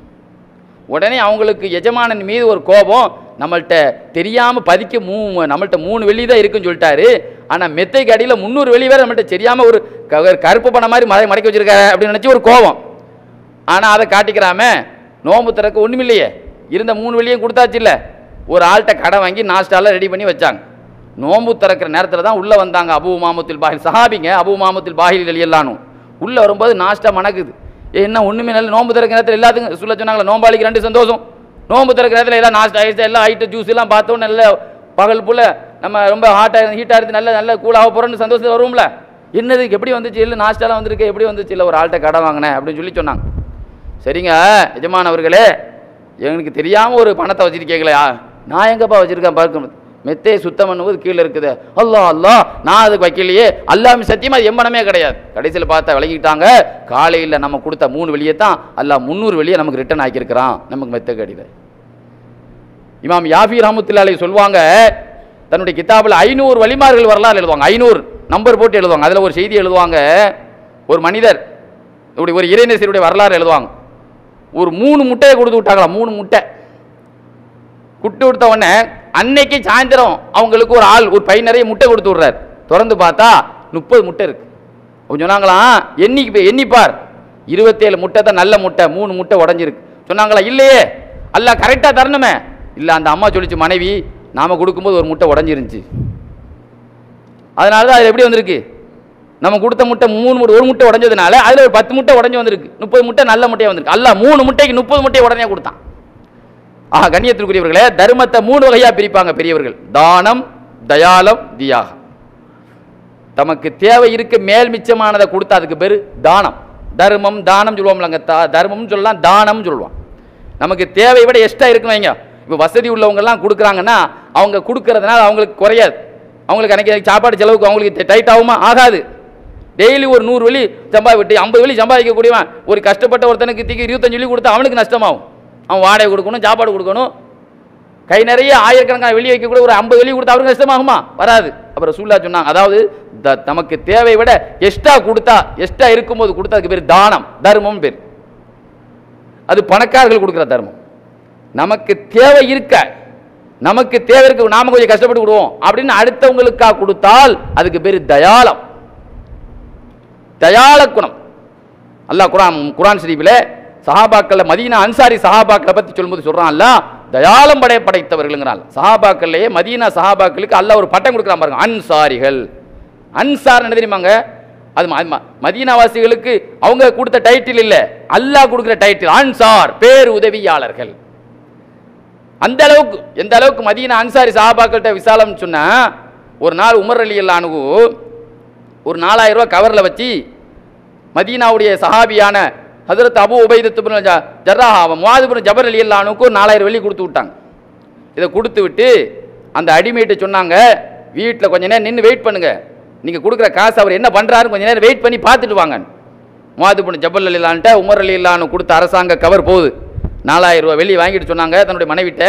உடனே அவங்களுக்கு எஜமானன் மீது ஒரு கோபம் நம்மள்ட்ட தெரியாமல் பதிக்க மூ நம்மள்ட்ட மூணு வெள்ளி தான் இருக்குன்னு சொல்லிட்டாரு ஆனால் மெத்தைக்கு அடியில் முந்நூறு வெள்ளி வேறு நம்மள்ட்ட தெரியாமல் ஒரு க- ஒரு கருப்பு பணம் மாதிரி மறை மடக்கி வச்சிருக்காரு அப்படின்னு நினச்சி ஒரு கோபம் ஆனால் அதை காட்டிக்கிறாம நோம்பு திறக்க ஒன்றுமில்லையே இருந்த மூணு வெள்ளியும் கொடுத்தாச்சு இல்லை ஒரு ஆள்கிட்ட கடை வாங்கி நாஸ்டாலாம் ரெடி பண்ணி வச்சாங்க நோம்பு திறக்கிற நேரத்தில் தான் உள்ளே வந்தாங்க அபு மாமத்தில் பாஹில் சஹாபிங்க அபு மாமத்தில் பாஹில் வெளியெல்லானும் உள்ளே வரும்போது நாஸ்டா மணக்குது ஏ, என்ன ஒன்றுமே நல்ல நோம்பு திறக்கிற நேரத்தில் எல்லாத்துக்கும் சொல்ல சொன்னாங்களே நோம்பாளிக்கு ரெண்டு சந்தோஷம் நோம்பு திறக்கிற நேரத்தில் எல்லாம் நாஸ்டா ஐஸ்டா எல்லாம் ஐட்டு ஜூஸ் எல்லாம் பார்த்தோம் நல்ல பகல் புள்ள நம்ம ரொம்ப ஹாட்டாக ஹீட்டாக இருந்து நல்ல நல்ல கூலாக போகிறோன்னு சந்தோஷம் வருவோம்ல என்னது எப்படி வந்துச்சு இல்லை நாஸ்டாலாம் வந்திருக்கு எப்படி வந்துச்சு இல்லை ஒரு ஆள்கிட்ட கடை வாங்கினேன் அப்படின்னு சொல்லி சொன்னாங்க சரிங்க எஜமான் அவர்களே எங்களுக்கு தெரியாமல் ஒரு பணத்தை வச்சிருக்கீங்களா நான் எங்கப்பா வச்சிருக்கேன் பார்க்கணும் மெத்தையை சுத்தம் பண்ணும்போது கீழே இருக்குது அல்லாஹ் அல்லாஹ் நான் அதுக்கு வைக்கலையே அல்லாம சத்தியமா அது எம்பனமே கிடையாது கடைசியில் பார்த்தா விளங்கிட்டாங்க காலையில் நம்ம கொடுத்த மூணு வெளியே தான் அல்லாஹ் முந்நூறு வெளியே நமக்கு ரிட்டர்ன் ஆக்கியிருக்கிறான் நமக்கு மெத்தை கடியில் இமாம் யாஃபி ரஹமத்துல்லாஹி சொல்லுவாங்க தன்னுடைய கிதாபில் ஐநூறு வழிமார்கள் வரலாறு எழுதுவாங்க ஐநூறு நம்பர் போட்டு எழுதுவாங்க அதில் ஒரு செய்தி எழுதுவாங்க ஒரு மனிதர் இப்படி ஒரு இறைநேசருடைய வரலாறு எழுதுவாங்க ஒரு மூணு முட்டையை கொடுத்து விட்டாங்களா மூணு முட்டை குட்டு விட்ட உடனே அன்னைக்கு சாயந்தரம் அவங்களுக்கு ஒரு ஆள் ஒரு பை நிறைய முட்டை கொடுத்து விட்றாரு திறந்து பார்த்தா முப்பது முட்டை இருக்கு அவங்க சொன்னாங்களாம் எண்ணிக்கு எண்ணிப்பார் இருபத்தேழு முட்டை தான் நல்ல முட்டை மூணு முட்டை உடஞ்சிருக்கு சொன்னாங்களா இல்லையே அல்ல கரெக்டாக தரணுமே இல்லை அந்த அம்மா சொல்லிச்சு மனைவி நாம கொடுக்கும்போது ஒரு முட்டை உடஞ்சிருந்துச்சு அதனால தான் அது எப்படி வந்திருக்கு நம்ம கொடுத்த முட்டை மூணு முட்டை ஒரு முட்டை உடஞ்சதுனால அதில் ஒரு பத்து முட்டை உடஞ்சி வந்திருக்கு முப்பது முட்டை நல்ல முட்டையாக வந்திருக்கு அல்ல மூணு முட்டைக்கு முப்பது முட்டையை உடனே கொடுத்தான் ஆஹா கண்ணியத்திற்குரியவர்களே தர்மத்தை மூணு வகையா பிரிப்பாங்க பெரியவர்கள் தானம் தயாலம் தியாகம் தமக்கு தேவை இருக்க மேல் மிச்சமானதை கொடுத்தா அதுக்கு பேர் தானம் தர்மம் தானம் சொல்லுவோம்லங்க தா- தர்மம்னு சொல்லலாம் தானம் சொல்லுவான் நமக்கு தேவையை விட எக்ஸ்ட்ரா இருக்குன்னு வைங்க இப்போ வசதி உள்ளவங்கெல்லாம் கொடுக்குறாங்கன்னா அவங்க கொடுக்கறதுனால அவங்களுக்கு குறையாது அவங்களுக்கு அன்னைக்கு சாப்பாடு செலவுக்கு அவங்களுக்கு டைட் ஆகுமா ஆகாது டெய்லி ஒரு நூறு வழி சம்பா விட்டு ஐம்பது வழி சம்பாதிக்கக்கூடியவன் ஒரு கஷ்டப்பட்ட ஒருத்தனுக்கு தீக்கி இருபத்தஞ்சு வழி கொடுத்தா அவனுக்கு நஷ்டமாகும் அவன் வாடகை கொடுக்கணும் சாப்பாடு கொடுக்கணும் கை நிறைய ஆயிரக்கணக்கான வெளியே வைக்க கூட ஒரு ஐம்பது வெளியே கொடுத்தா அவருக்கு கஷ்டமாகுமா வராது அப்புறம் சூல்லா சொன்னாங்க அதாவது த- நமக்கு தேவையை விட எக்ஸ்ட்ரா கொடுத்தா எக்ஸ்ட்ரா இருக்கும்போது கொடுத்தா அதுக்கு பேர் தானம் தர்மம் பேர் அது பணக்காரர்கள் கொடுக்குற தர்மம் நமக்கு தேவை இருக்க நமக்கு தேவை இருக்கு நாம கொஞ்சம் கஷ்டப்பட்டு விடுவோம் அப்படின்னு அடுத்தவங்களுக்காக கொடுத்தால் அதுக்கு பேர் தயாளம் தயாள குணம் அல்லாஹ் குரான் குரான் ஷரீஃபில் சஹாபாக்கள்ல மதீனா அன்சாரி சஹாபாக்களை பத்தி சொல்லும்போது சொல்றான் அல்லாஹ் தயாளம் படை படைத்தவர்கள்ங்கிறான் சஹாபாக்கள்லயே மதீனா சஹாபாக்களுக்கு அல்லாஹ் ஒரு பட்டம் கொடுக்குறான் பாருங்க அன்சாரிகள் அன்சார் என்ன தெரியுமாங்க அது ம- ம- மதீனாவாசிகளுக்கு அவங்க கொடுத்த டைட்டில் இல்ல அல்லாஹ் கொடுக்குற டைட்டில் அன்சார் பேர் உதவியாளர்கள் அந்த அளவுக்கு எந்த அளவுக்கு மதீனா அன்சாரி சஹாபாக்கள்கிட்ட விசாலம் சொன்னா ஒரு நாள் உமர் அலி அல்லானுகு ஒரு நாலாயிரம் ரூபாய் கவரில் வச்சு மதீனாவுடைய சஹாபியான ஹஜரத் அபு உபைதத்து ஜர்ரா முவாதுபுரம் ஜபர் அலி அல்லானுக்கு ஒரு நாலாயிரம் வெள்ளி கொடுத்து விட்டாங்க இதை கொடுத்து விட்டு அந்த அடிமையிட்ட சொன்னாங்க வீட்டில் கொஞ்ச நேரம் நின்று வெயிட் பண்ணுங்க நீங்கள் கொடுக்குற காசு அவர் என்ன பண்ணுறாரு கொஞ்ச நேரம் வெயிட் பண்ணி பார்த்துட்டு வாங்க முவாதுபுரம் ஜபல் அலி இல்லான்ட்ட உமர் அலி இல்லான்னு கொடுத்த அரசாங்க கவர் போகுது நாலாயிரம் ரூபாய் வெளியே வாங்கிட்டு சொன்னாங்க தன்னுடைய மனைவிட்ட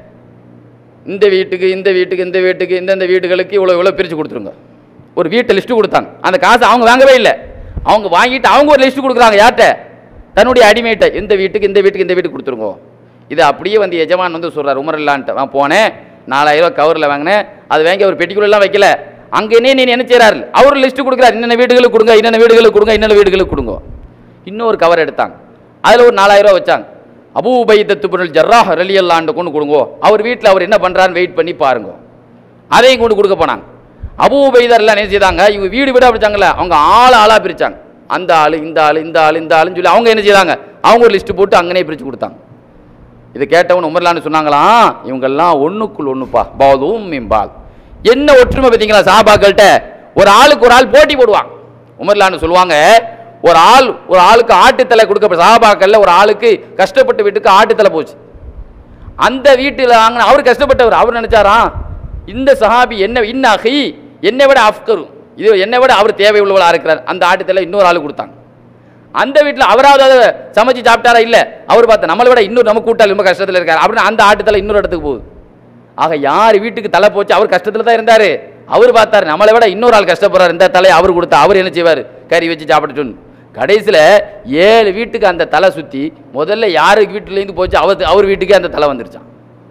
இந்த வீட்டுக்கு இந்த வீட்டுக்கு இந்த வீட்டுக்கு இந்தந்த வீடுகளுக்கு இவ்வளோ இவ்வளோ பிரித்து கொடுத்துருங்க ஒரு வீட்டை லிஸ்ட்டு கொடுத்தாங்க அந்த காசை அவங்க வாங்கவே இல்லை அவங்க வாங்கிட்டு அவங்க ஒரு லிஸ்ட் கொடுக்குறாங்க யார்கிட்ட தன்னுடைய அடிமையிட்ட இந்த வீட்டுக்கு இந்த வீட்டுக்கு இந்த வீட்டுக்கு கொடுத்துருங்க இது அப்படியே வந்து எஜமான் வந்து சொல்கிறார் உமர் இல்லான்ட்டு நான் போனேன் நாலாயிரம் ரூபாய் கவரில் வாங்கினேன் அது வாங்கி அவர் பெட்டிக்குள்ளெல்லாம் வைக்கல அங்கேனே நீ என்ன செய்கிறாரு அவர் லிஸ்ட்டு கொடுக்குறாரு இன்னென்ன வீடுகளுக்கு கொடுங்க இன்னென்ன வீடுகளுக்கு கொடுங்க இன்னென்ன வீடுகளுக்கு கொடுங்க இன்னொரு கவர் எடுத்தாங்க அதில் ஒரு நாலாயிரம் ரூபாய் வச்சாங்க அபூ உபைதத்து பொருள் ஜர்ராஹ் ரலியல்லாண்டு கொண்டு கொடுங்கோ அவர் வீட்டில் அவர் என்ன பண்ணுறான்னு வெயிட் பண்ணி பாருங்க அதையும் கொண்டு கொடுக்க போனாங்க அபூ உபைதர்லாம் என்ன செய்தாங்க இவங்க வீடு வீடாக பிடிச்சாங்கல்ல அவங்க ஆள் ஆளாக பிரிச்சாங்க அந்த ஆள் இந்த ஆள் இந்த ஆள் இந்த ஆளுன்னு சொல்லி அவங்க என்ன செய்தாங்க அவங்க ஒரு லிஸ்ட்டு போட்டு அங்கனே பிரித்து கொடுத்தாங்க இதை கேட்டவன் உமர்லான்னு சொன்னாங்களாம் இவங்கெல்லாம் ஒண்ணுக்குள் ஒண்ணுப்பா பாதும் மிம்பால் என்ன ஒற்றுமை பார்த்தீங்களா சாபாக்கள்கிட்ட ஒரு ஆளுக்கு ஒரு ஆள் போட்டி போடுவாங்க உமர்லான்னு சொல்லுவாங்க ஒரு ஆள் ஒரு ஆளுக்கு ஆட்டுத்தலை கொடுக்க சாபாக்கள்ல ஒரு ஆளுக்கு கஷ்டப்பட்ட வீட்டுக்கு ஆட்டுத்தலை போச்சு அந்த வீட்டில் வாங்கின அவர் கஷ்டப்பட்டவர் அவர் நினைச்சாராம் இந்த சஹாபி என்ன இன்ன அகி என்னை விட அஃப்கரு இது என்னை விட அவர் தேவை உள்ளவளா இருக்கிறார் அந்த ஆட்டுத்தலை இன்னொரு ஆளு கொடுத்தாங்க அந்த வீட்டில் அவராவது அதை சமைச்சு சாப்பிட்டாரா இல்லை அவர் பார்த்த நம்மளை விட இன்னொரு நம்ம கூட்டாளி ரொம்ப கஷ்டத்தில் இருக்கார் அப்படின்னு அந்த ஆட்டுத்தலை இன்னொரு இடத்துக்கு போகுது ஆக யார் வீட்டுக்கு தலை போச்சு அவர் கஷ்டத்தில் தான் இருந்தார் அவர் பார்த்தாரு நம்மளை விட இன்னொரு ஆள் கஷ்டப்படுறார் இந்த தலையை அவர் கொடுத்தா அவர் என்ன செய்வார் கறி வச்சு சாப்பிட்டுட்டு கடைசியில் ஏழு வீட்டுக்கு அந்த தலை சுற்றி முதல்ல யாருக்கு வீட்டுலேருந்து போச்சு அவர் அவர் வீட்டுக்கே அந்த தலை வந்துருச்சான்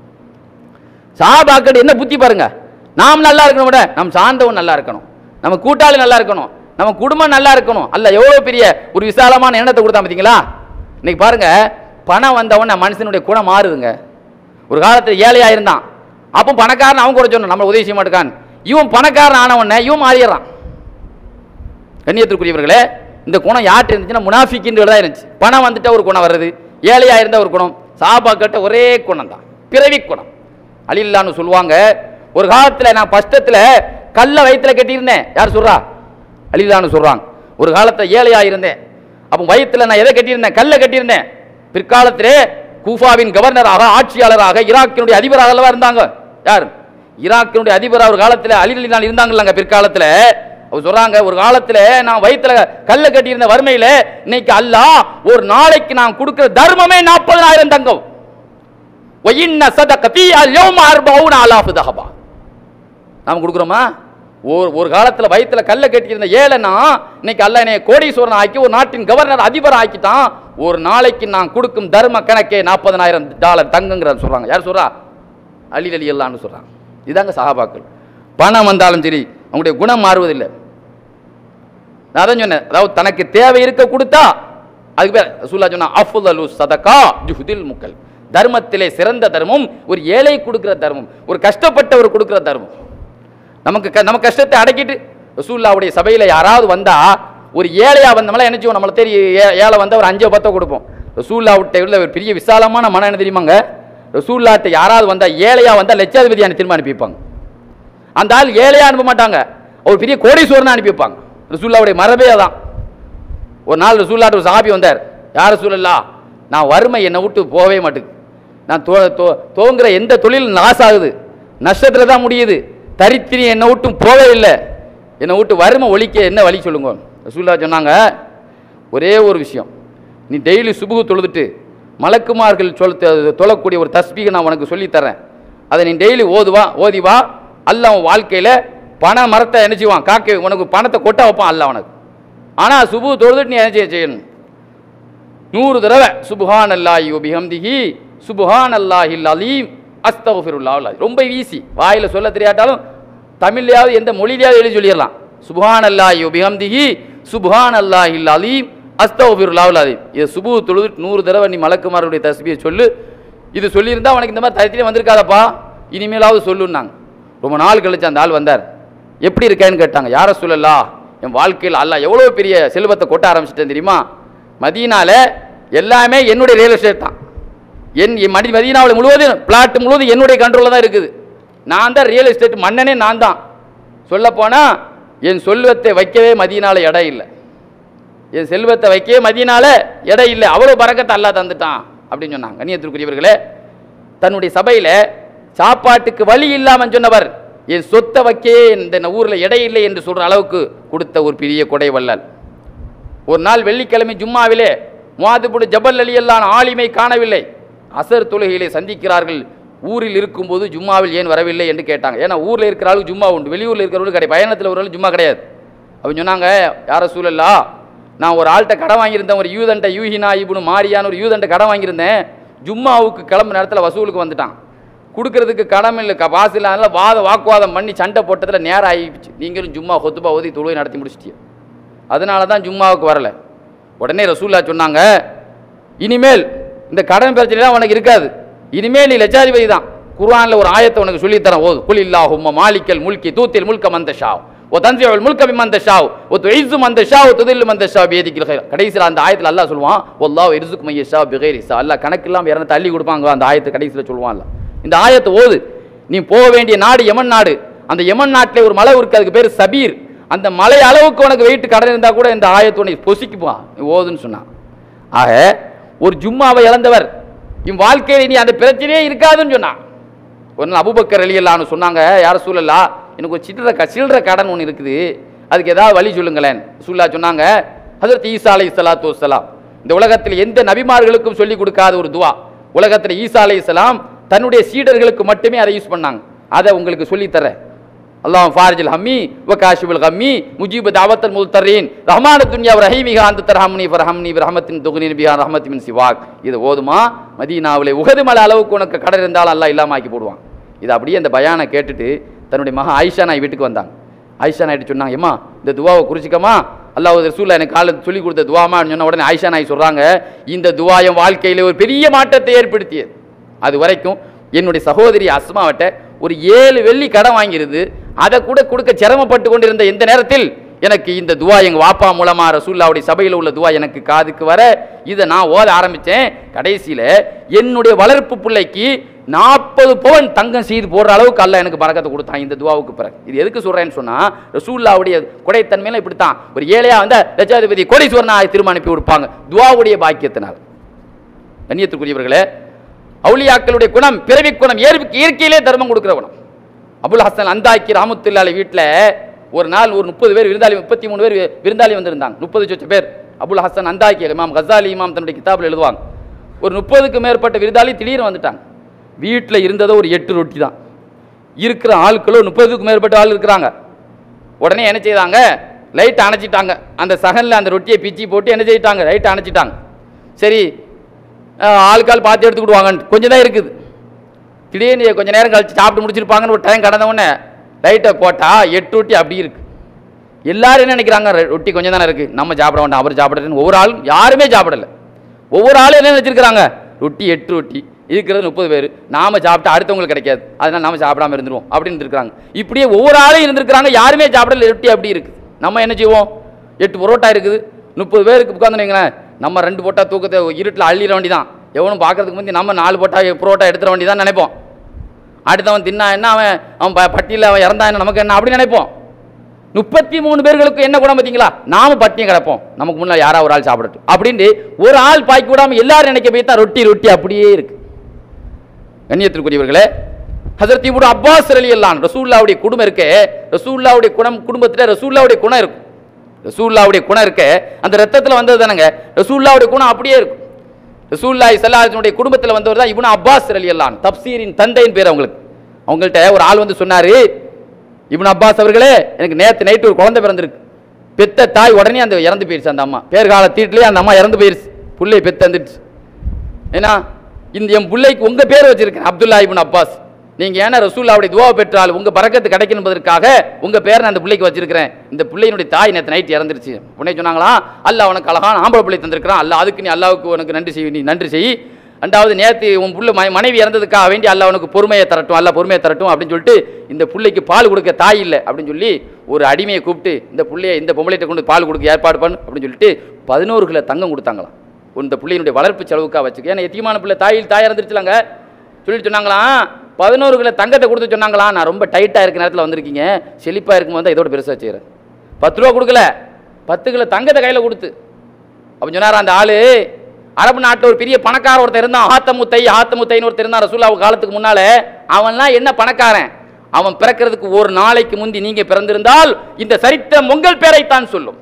சாபாக்கள் என்ன புத்தி பாருங்க நாம் நல்லா இருக்கணும் விட நம் சார்ந்தவன் நல்லா இருக்கணும் நம்ம கூட்டாளி நல்லா இருக்கணும் நம்ம குடும்பம் நல்லா இருக்கணும் அல்ல எவ்வளோ பெரிய ஒரு விசாலமான எண்ணத்தை கொடுத்தா பார்த்தீங்களா இன்னைக்கு பாருங்க பணம் வந்தவன மனுஷனுடைய குணம் மாறுதுங்க ஒரு காலத்தில் ஏழையா இருந்தான் அப்போ பணக்காரன் அவன் கூட சொன்னான் நம்ம உதவி செய்ய மாட்டேக்கான் இவன் பணக்காரன் ஆனவன இவன் மாறிடுறான் கண்ணியத்திற்குரியவர்களே இந்த குணம் யார்கிட்ட இருந்துச்சுன்னா முனாஃபிக்கின்றது தான் இருந்துச்சு பணம் வந்துட்டா ஒரு குணம் வருது ஏழையா இருந்த ஒரு குணம் சாபாக்கிட்ட ஒரே குணம் தான் பிறவி குணம் அலில்லான்னு சொல்லுவாங்க ஒரு காலத்தில் நான் கஷ்டத்தில் கல்லை வயிற்றுல கட்டியிருந்தேன் யார் சொல்றா அலில்லான்னு சொல்றாங்க ஒரு காலத்தில் ஏழையா இருந்தேன் அப்போ வயிற்றுல நான் எதை கட்டியிருந்தேன் கல்லை கட்டியிருந்தேன் பிற்காலத்திலே கூஃபாவின் கவர்னராக ஆட்சியாளராக ஈராக்கினுடைய அதிபராக அல்லவா இருந்தாங்க யார் ஈராக்கினுடைய அதிபர் ஒரு காலத்தில் அலி நான் இருந்தாங்கல்லங்க பிற்காலத்தில் அவர் சொல்றாங்க ஒரு காலத்துல நான் வயித்துல கல்ல கட்டியிருந்த வறுமையில இன்னைக்கு அல்லாஹ் ஒரு நாளைக்கு நான் கொடுக்கிற தர்மமே நாற்பதாயிரம் தங்கம் ஒயின்ன சதகதி அல்யௌம அர்பவுன அலாஃபு தஹபா நாம் கொடுக்குறோமா ஒரு ஒரு காலத்தில் வயித்துல கல்ல கட்டியிருந்த ஏழைனா இன்னைக்கு அல்ல என்னை கோடீஸ்வரன் ஆக்கி ஒரு நாட்டின் கவர்னர் அதிபர் ஆக்கிட்டான் ஒரு நாளைக்கு நான் கொடுக்கும் தர்ம கணக்கே நாற்பதனாயிரம் டாலர் தங்கங்கிறத சொல்றாங்க யார் சொல்றா அலி அலி அல்லான்னு சொல்றாங்க இதாங்க சஹாபாக்கள் பணம் வந்தாலும் சரி அவங்களுடைய குணம் மாறுவதில்லை நான் அதான் சொன்னேன் அதாவது தனக்கு தேவை இருக்க கொடுத்தா அதுக்கு பேர் ரசூல்லா சொன்னா அஃபுதலு சதகா ஜுஹுதில் முக்கல் தர்மத்திலே சிறந்த தர்மம் ஒரு ஏழை கொடுக்கிற தர்மம் ஒரு கஷ்டப்பட்டவர் கொடுக்கிற தர்மம் நமக்கு க- நம்ம கஷ்டத்தை அடக்கிட்டு ரசூல்லாவுடைய சபையில் யாராவது வந்தா ஒரு ஏழையா வந்தவங்கள என்ன செய்வோம் நம்மளை தெரியும் ஏ- ஏழை வந்தா ஒரு அஞ்சோ பத்தோ கொடுப்போம் ரசூல்லாவுட்ட உள்ள ஒரு பெரிய விசாலமான மனம் என்ன தெரியுமாங்க ரசூல்லாட்ட யாராவது வந்தா ஏழையா வந்தா லட்சாதிபதியான திரும்ப அனுப்பி வைப்பாங்க அந்த ஆள் ஏழையா அனுப்ப மாட்டாங்க ஒரு பெரிய கோடீஸ்வரனை அனுப்பி வைப்பாங்க ரசூல்லாவுடைய மரபே அதான் ஒரு நாள் ரசூல்லாட்ட ஒரு சாபி வந்தார் யார் ரசூலல்லா நான் வறுமை என்னை விட்டு போகவே மாட்டேங்குது நான் தோ தோ- துவங்குற எந்த தொழில் லாஸ் ஆகுது நஷ்டத்தில் தான் முடியுது தரித்திரி என்னை விட்டும் போவே இல்லை என்னை விட்டு வறுமை ஒழிக்க என்ன வழி சொல்லுங்க ரசூல்லா சொன்னாங்க ஒரே ஒரு விஷயம் நீ டெய்லி சுபுகு தொழுதுட்டு மலக்குமார்கள் சொல் த- தொழக்கூடிய ஒரு தஸ்பீகை நான் உனக்கு சொல்லித் தரேன் அதை நீ டெய்லி ஓதுவா ஓதி வா அல்ல உன் வாழ்க்கையில் பண மரத்தை என்ன செய்வான் காக்க உனக்கு பணத்தை கொட்ட வைப்பான் அல்ல உனக்கு ஆனால் சுபு தொழுதுட்டு நீ என்ன செய்ய செய்யணும் நூறு தடவை சுபஹான் அல்லாஹி ஒபிஹம்திஹி சுபஹான் அல்லாஹில் அலீம் அஸ்தகுஃபிருல்லா ரொம்ப ஈஸி வாயில் சொல்ல தெரியாட்டாலும் தமிழ்லையாவது எந்த மொழியிலையாவது எழுதி சொல்லிடலாம் சுபஹான் அல்லாஹி ஒபிஹம்திஹி சுபஹான் அல்லாஹில் அலீம் அஸ்தகுஃபிருல்லா அலீம் இது சுபு தொழுதுட்டு நூறு தடவை நீ மலக்குமாருடைய தஸ்பியை சொல்லு இது சொல்லியிருந்தா உனக்கு இந்த மாதிரி தரத்திலே வந்திருக்காதப்பா இனிமேலாவது சொல்லுன்னாங்க ரொம்ப நாள் கழிச்சு அந்த ஆள் வந்தார் எப்படி இருக்கேன்னு கேட்டாங்க யார சொல்லலா என் வாழ்க்கையில் அல்லாஹ் எவ்வளோ பெரிய செல்வத்தை கொட்ட ஆரம்பிச்சிட்டேன் தெரியுமா மதீனால எல்லாமே என்னுடைய ரியல் எஸ்டேட் தான் என் என் மதி மதீனாவில் முழுவதும் பிளாட் முழுவதும் என்னுடைய கண்ட்ரோலில் தான் இருக்குது நான் தான் ரியல் எஸ்டேட் மன்னனே நான் தான் சொல்லப்போனால் என் செல்வத்தை வைக்கவே மதீனால இடம் இல்லை என் செல்வத்தை வைக்கவே மதியனால எடை இல்லை அவ்வளோ பறக்கத்தை அல்லாஹ் தந்துட்டான் அப்படின்னு சொன்னாங்க கண்ணியத்திற்குரியவர்களே தன்னுடைய சபையில் சாப்பாட்டுக்கு வழி இல்லாமல் சொன்னவர் என் சொத்தை வைக்கவே இந்த ஊரில் எடை இல்லை என்று சொல்கிற அளவுக்கு கொடுத்த ஒரு பெரிய கொடை வள்ளல் ஒரு நாள் வெள்ளிக்கிழமை ஜும்மாவிலே முவாதுபுடு ஜபல் அலி அல்லான் ஆலிமை காணவில்லை அசர் தொழுகையிலே சந்திக்கிறார்கள் ஊரில் இருக்கும்போது ஜும்மாவில் ஏன் வரவில்லை என்று கேட்டாங்க ஏன்னா ஊரில் இருக்கிற ஆளுக்கு ஜும்மா உண்டு வெளியூரில் இருக்கிறவங்களுக்கு கிடையாது பயணத்தில் ஒரு ஆள் ஜும்மா கிடையாது அவங்க சொன்னாங்க யார சூழல்லா நான் ஒரு ஆள்கிட்ட கடன் வாங்கியிருந்தேன் ஒரு யூதன்ட்ட யூஹினா இபுனு மாரியான்னு ஒரு யூதன்ட்ட கடன் வாங்கியிருந்தேன் ஜும்மாவுக்கு கிளம்பு நேரத்தில் வசூலுக்கு வந்துட்டான் கொடுக்கறதுக்கு கடன் இல்லை க- காசு இல்லாதனால வாத வாக்குவாதம் பண்ணி சண்டை போட்டதில் நேரம் ஆகிடுச்சு நீங்களும் ஜும்மா கொத்துபா ஓதி தொழுவை நடத்தி முடிச்சிட்டிய அதனால தான் ஜும்மாவுக்கு வரல உடனே ரசூல்லா சொன்னாங்க இனிமேல் இந்த கடன் பிரச்சனைலாம் உனக்கு இருக்காது இனிமேல் நீ லட்சாதிபதி தான் குர்ஆன்ல ஒரு ஆயத்தை உனக்கு சொல்லித் தரேன் ஓது குல் இல்லாஹும்ம மாலிக்கல் முல்கி தூத்தில் முல்க மந்த ஷாவ் ஓ தன்சியுல் முல்க பிமந்த ஷாவ் ஓ துஇஸ்ஸு மந்த ஷாவ் துதில்லு மந்த ஷாவ் பியதிக்கில் கைர் கடைசியில் அந்த ஆயத்தில் அல்லாஹ் சொல்லுவான் வல்லாஹ் இர்சுக்கு மைய ஷாவ் பிகைரி ஷா அல்லாஹ் கணக்கு இல்லாமல் இறந்து தள்ளி கொடுப்பாங்க அந்த ஆயத்தை கடைசியில் சொல்லுவான் அல்லாஹ். இந்த ஆயத்தை ஓது நீ போக வேண்டிய நாடு யமன் நாடு அந்த யமன் நாட்டிலே ஒரு மலை இருக்கு அதுக்கு பேர் சபீர் அந்த மலை அளவுக்கு உனக்கு வெயிட் கடன் இருந்தா கூட இந்த ஆயத்தை உன்னை பொசிக்குப்பா நீ ஓதுன்னு சொன்னான் ஆக ஒரு ஜும்மாவை இழந்தவர் இவன் வாழ்க்கையில் இனி அந்த பிரச்சனையே இருக்காதுன்னு சொன்னான் ஒரு நாள் அபுபக்கர் அலியல்லான்னு சொன்னாங்க யார சூழலா எனக்கு ஒரு சில்லற க சில்லற கடன் ஒன்று இருக்குது அதுக்கு ஏதாவது வழி சொல்லுங்களேன் சூல்லா சொன்னாங்க ஹஜரத் ஈசா அலை சலாத்து வசலாம் இந்த உலகத்தில் எந்த நபிமார்களுக்கும் சொல்லி கொடுக்காத ஒரு துவா உலகத்தில் ஈசா அலை தன்னுடைய சீடர்களுக்கு மட்டுமே அதை யூஸ் பண்ணாங்க அதை உங்களுக்கு சொல்லித் தரேன் அல்லாஹ் ஃபாரிஜில் ஹம்மி வ காஷிபுல் ஹம்மி முஜீபு தாவத்தல் முல்தரீன் ரஹ்மான துன்யா ரஹீமிகா அந்த தர்ஹம்னி ஃபர்ஹம்னி ரஹமத்தின் துகுனின் பிஹா ரஹமத்தி மின் சிவாக் இது ஓதுமா மதீனாவிலே உகது மலை அளவுக்கு உனக்கு கடன் இருந்தாலும் அல்லாஹ் இல்லாம ஆக்கி போடுவான் இது அப்படியே அந்த பயானை கேட்டுட்டு தன்னுடைய மகன் ஆயிஷா நாய் வீட்டுக்கு வந்தாங்க ஆயிஷா நாயிட்டு சொன்னாங்க ஏம்மா இந்த துவாவை குறிச்சிக்கமா அல்லாஹ் ரசூல்லா எனக்கு கால சொல்லி கொடுத்த துவாமான்னு சொன்ன உடனே ஆயிஷா நாய் சொல்றாங்க இந்த துவா என் வாழ்க்கையில ஒரு பெரிய மாற்றத்தை ஏற்படுத்தியது அது வரைக்கும் என்னுடைய சகோதரி அஸ்மாவட்ட ஒரு ஏழு வெள்ளி கடன் வாங்கியிருந்து அதை கூட கொடுக்க சிரமப்பட்டு கொண்டிருந்த இந்த நேரத்தில் எனக்கு இந்த துவா எங்க வாப்பா மூலமா ரசூல்லாவுடைய சபையில் உள்ள துவா எனக்கு காதுக்கு வர இதை நான் ஓத ஆரம்பிச்சேன் கடைசியில என்னுடைய வளர்ப்பு பிள்ளைக்கு நாற்பது பவுன் தங்கம் செய்து போடுற அளவுக்கு அல்ல எனக்கு பறக்கத்தை கொடுத்தான் இந்த துவாவுக்கு பிறகு இது எதுக்கு சொல்றேன்னு சொன்னா ரசூல்லாவுடைய கொடைத்தன்மையில இப்படித்தான் ஒரு ஏழையா வந்த லட்சாதிபதி கோடீஸ்வரனா திரும்ப அனுப்பி கொடுப்பாங்க துவாவுடைய பாக்கியத்தினால் கண்ணியத்துக்குரியவர்களே அவுலியாக்களுடைய குணம் பிறவி குணம் இயற்கை இயற்கையிலே தர்மம் கொடுக்கிற குணம் அபுல் ஹசன் அந்தாக்கி ராமத்துல்லாலி வீட்டில் ஒரு நாள் ஒரு முப்பது பேர் விருந்தாளி முப்பத்தி மூணு பேர் விருந்தாளி வந்திருந்தாங்க முப்பது சொச்ச பேர் அபுல் ஹசன் அந்தாக்கி இமாம் கசாலி இமாம் தன்னுடைய கிதாபில் எழுதுவாங்க ஒரு முப்பதுக்கு மேற்பட்ட விருந்தாளி திடீர்னு வந்துட்டாங்க வீட்டில் இருந்ததோ ஒரு எட்டு ரொட்டி தான் இருக்கிற ஆட்களும் முப்பதுக்கு மேற்பட்ட ஆள் இருக்கிறாங்க உடனே என்ன செய்தாங்க லைட் அணைச்சிட்டாங்க அந்த சகனில் அந்த ரொட்டியை பிச்சி போட்டு என்ன செய்யிட்டாங்க லைட் அணைச்சிட்டாங்க சரி அஹ், ஆளுக்கால் பார்த்து எடுத்துக்கிடுவாங்கன்ட்டு கொஞ்சம் தான் இருக்குது திடீர்னு கொஞ்ச நேரம் கழிச்சு சாப்பிட்டு முடிச்சிருப்பாங்கன்னு ஒரு டைம் கடந்த உடனே லைட்டை போட்டால் எட்டு ரொட்டி அப்படி இருக்கு எல்லாரும் என்ன நினைக்கிறாங்க ரெ- ரொட்டி கொஞ்சம் தானே இருக்கு நம்ம சாப்பிட வேண்டாம் அவர் சாப்பிடுறதுன்னு ஒவ்வொரு ஆளும் யாருமே சாப்பிடல ஒவ்வொரு ஆளும் என்ன வச்சிருக்கிறாங்க ரொட்டி எட்டு ரொட்டி இருக்கிறது முப்பது பேர் நாம சாப்பிட்டா அடுத்தவங்களுக்கு கிடைக்காது அதனால நாம சாப்பிடாம இருந்துருவோம் அப்படின்னு இருக்காங்க இப்படியே ஒவ்வொரு ஆளும் இருந்திருக்கிறாங்க யாருமே சாப்பிடல ரொட்டி அப்படி இருக்கு நம்ம என்ன செய்வோம் எட்டு பரோட்டா இருக்குது முப்பது பேருக்கு உட்காந்துனீங்களேன் நம்ம ரெண்டு போட்டா தூக்கத்தை இருட்டில் அள்ளிட வேண்டிதான் எவனும் பார்க்கறதுக்கு முந்தி நம்ம நாலு போட்டா புரோட்டா எடுத்துட வேண்டியதான் நினைப்போம் அடுத்தவன் தின்னா என்ன அவன் அவன் ப- பட்டியல அவன் இறந்தா என்ன நமக்கு என்ன அப்படி நினைப்போம் முப்பத்தி மூணு பேர்களுக்கு என்ன குணம் பார்த்தீங்களா நாம பட்டினி கிடப்போம் நமக்கு முன்னாடி யாரா ஒரு ஆள் சாப்பிடட்டும் அப்படின்ட்டு ஒரு ஆள் பாய்க்கு விடாம எல்லாரும் நினைக்க போய் தான் ரொட்டி ரொட்டி அப்படியே இருக்கு கண்ணியத்திற்குரியவர்களே ஹசரத் இப்னு அப்பாஸ் ரலியல்லான் ரசூல்லாவுடைய குடும்பம் இருக்கே ரசூல்லாவுடைய குணம் குடும்பத்தில் ரசூல்லாவுடைய குணம் இருக்கும் ரசூல்லாவுடைய குணம் இருக்கே அந்த ரத்தத்தில் வந்தது தானங்க ரசூல்லாவுடைய குணம் அப்படியே இருக்கும் ரசூல்லாய் சல்லாஹனுடைய குடும்பத்தில் வந்தவர் தான் இப்னு அப்பாஸ் ரலியல்லான் தப்சீரின் தந்தையின் பேர் அவங்களுக்கு அவங்கள்ட்ட ஒரு ஆள் வந்து சொன்னாரு இப்னு அப்பாஸ் அவர்களே எனக்கு நேத்து நைட்டு ஒரு குழந்தை பிறந்திருக்கு பெத்த தாய் உடனே அந்த இறந்து போயிருச்சு அந்த அம்மா பேர்கால தீட்டிலே அந்த அம்மா இறந்து போயிருச்சு புள்ளை பெத்து வந்துடுச்சு ஏன்னா இந்த என் பிள்ளைக்கு உங்க பேர் வச்சிருக்கேன் அப்துல்லா இப்னு அப்பாஸ் நீங்க ஏன்னா ரசூல்லாவுடைய துவா பெற்றால் உங்க பறக்கத்து கிடைக்கணும் என்பதற்காக உங்க பேரை நான் அந்த பிள்ளைக்கு வச்சிருக்கிறேன் இந்த பிள்ளையினுடைய தாய் நேற்று நைட் இறந்துருச்சு உடனே சொன்னாங்களா அல்லாஹ் உனக்கு அழகான ஆம்பளை பிள்ளை தந்திருக்கிறான் அல்லாஹ் அதுக்கு நீ அல்லாவுக்கு உனக்கு நன்றி செய் நீ நன்றி செய் ரெண்டாவது நேற்று உன் புள்ள ம- மனைவி இறந்ததுக்காக வேண்டி அல்லாஹ் உனக்கு பொறுமையை தரட்டும் அல்லாஹ் பொறுமையை தரட்டும் அப்படின்னு சொல்லிட்டு இந்த பிள்ளைக்கு பால் கொடுக்க தாய் இல்லை அப்படின்னு சொல்லி ஒரு அடிமையை கூப்பிட்டு இந்த பிள்ளைய இந்த பொம்பளைகிட்ட கொண்டு பால் கொடுக்க ஏற்பாடு பண்ணு அப்படின்னு சொல்லிட்டு பதினோரு கிலோ தங்கம் கொடுத்தாங்களாம் இந்த பிள்ளையினுடைய வளர்ப்பு செலவுக்காக வச்சுக்க ஏன்னா எத்தியமான பிள்ளை தாயில் தாய் இறந்துருச்சுலாங்க சொல்லிட்டு சொன்னாங்களாம் பதினோரு கிலோ தங்கத்தை கொடுத்து சொன்னாங்களாம் நான் ரொம்ப டைட்டாக இருக்க நேரத்தில் வந்திருக்கீங்க செழிப்பாக இருக்கும்போது தான் இதோட பெருசாக செய்கிறேன் பத்து ரூபா கொடுக்கல பத்து கிலோ தங்கத்தை கையில் கொடுத்து அப்போ சொன்னார் அந்த ஆளு அரபு நாட்டில் ஒரு பெரிய பணக்கார ஒருத்தர் இருந்தான் ஆத்தமுத்தை ஆத்தமுத்தைன்னு ஒருத்தர் இருந்தான் ரசூல்லா காலத்துக்கு முன்னால அவன்லாம் என்ன பணக்காரன் அவன் பிறக்கிறதுக்கு ஒரு நாளைக்கு முந்தி நீங்க பிறந்திருந்தால் இந்த சரித்திரம் உங்கள் பேரைத்தான் சொல்லும்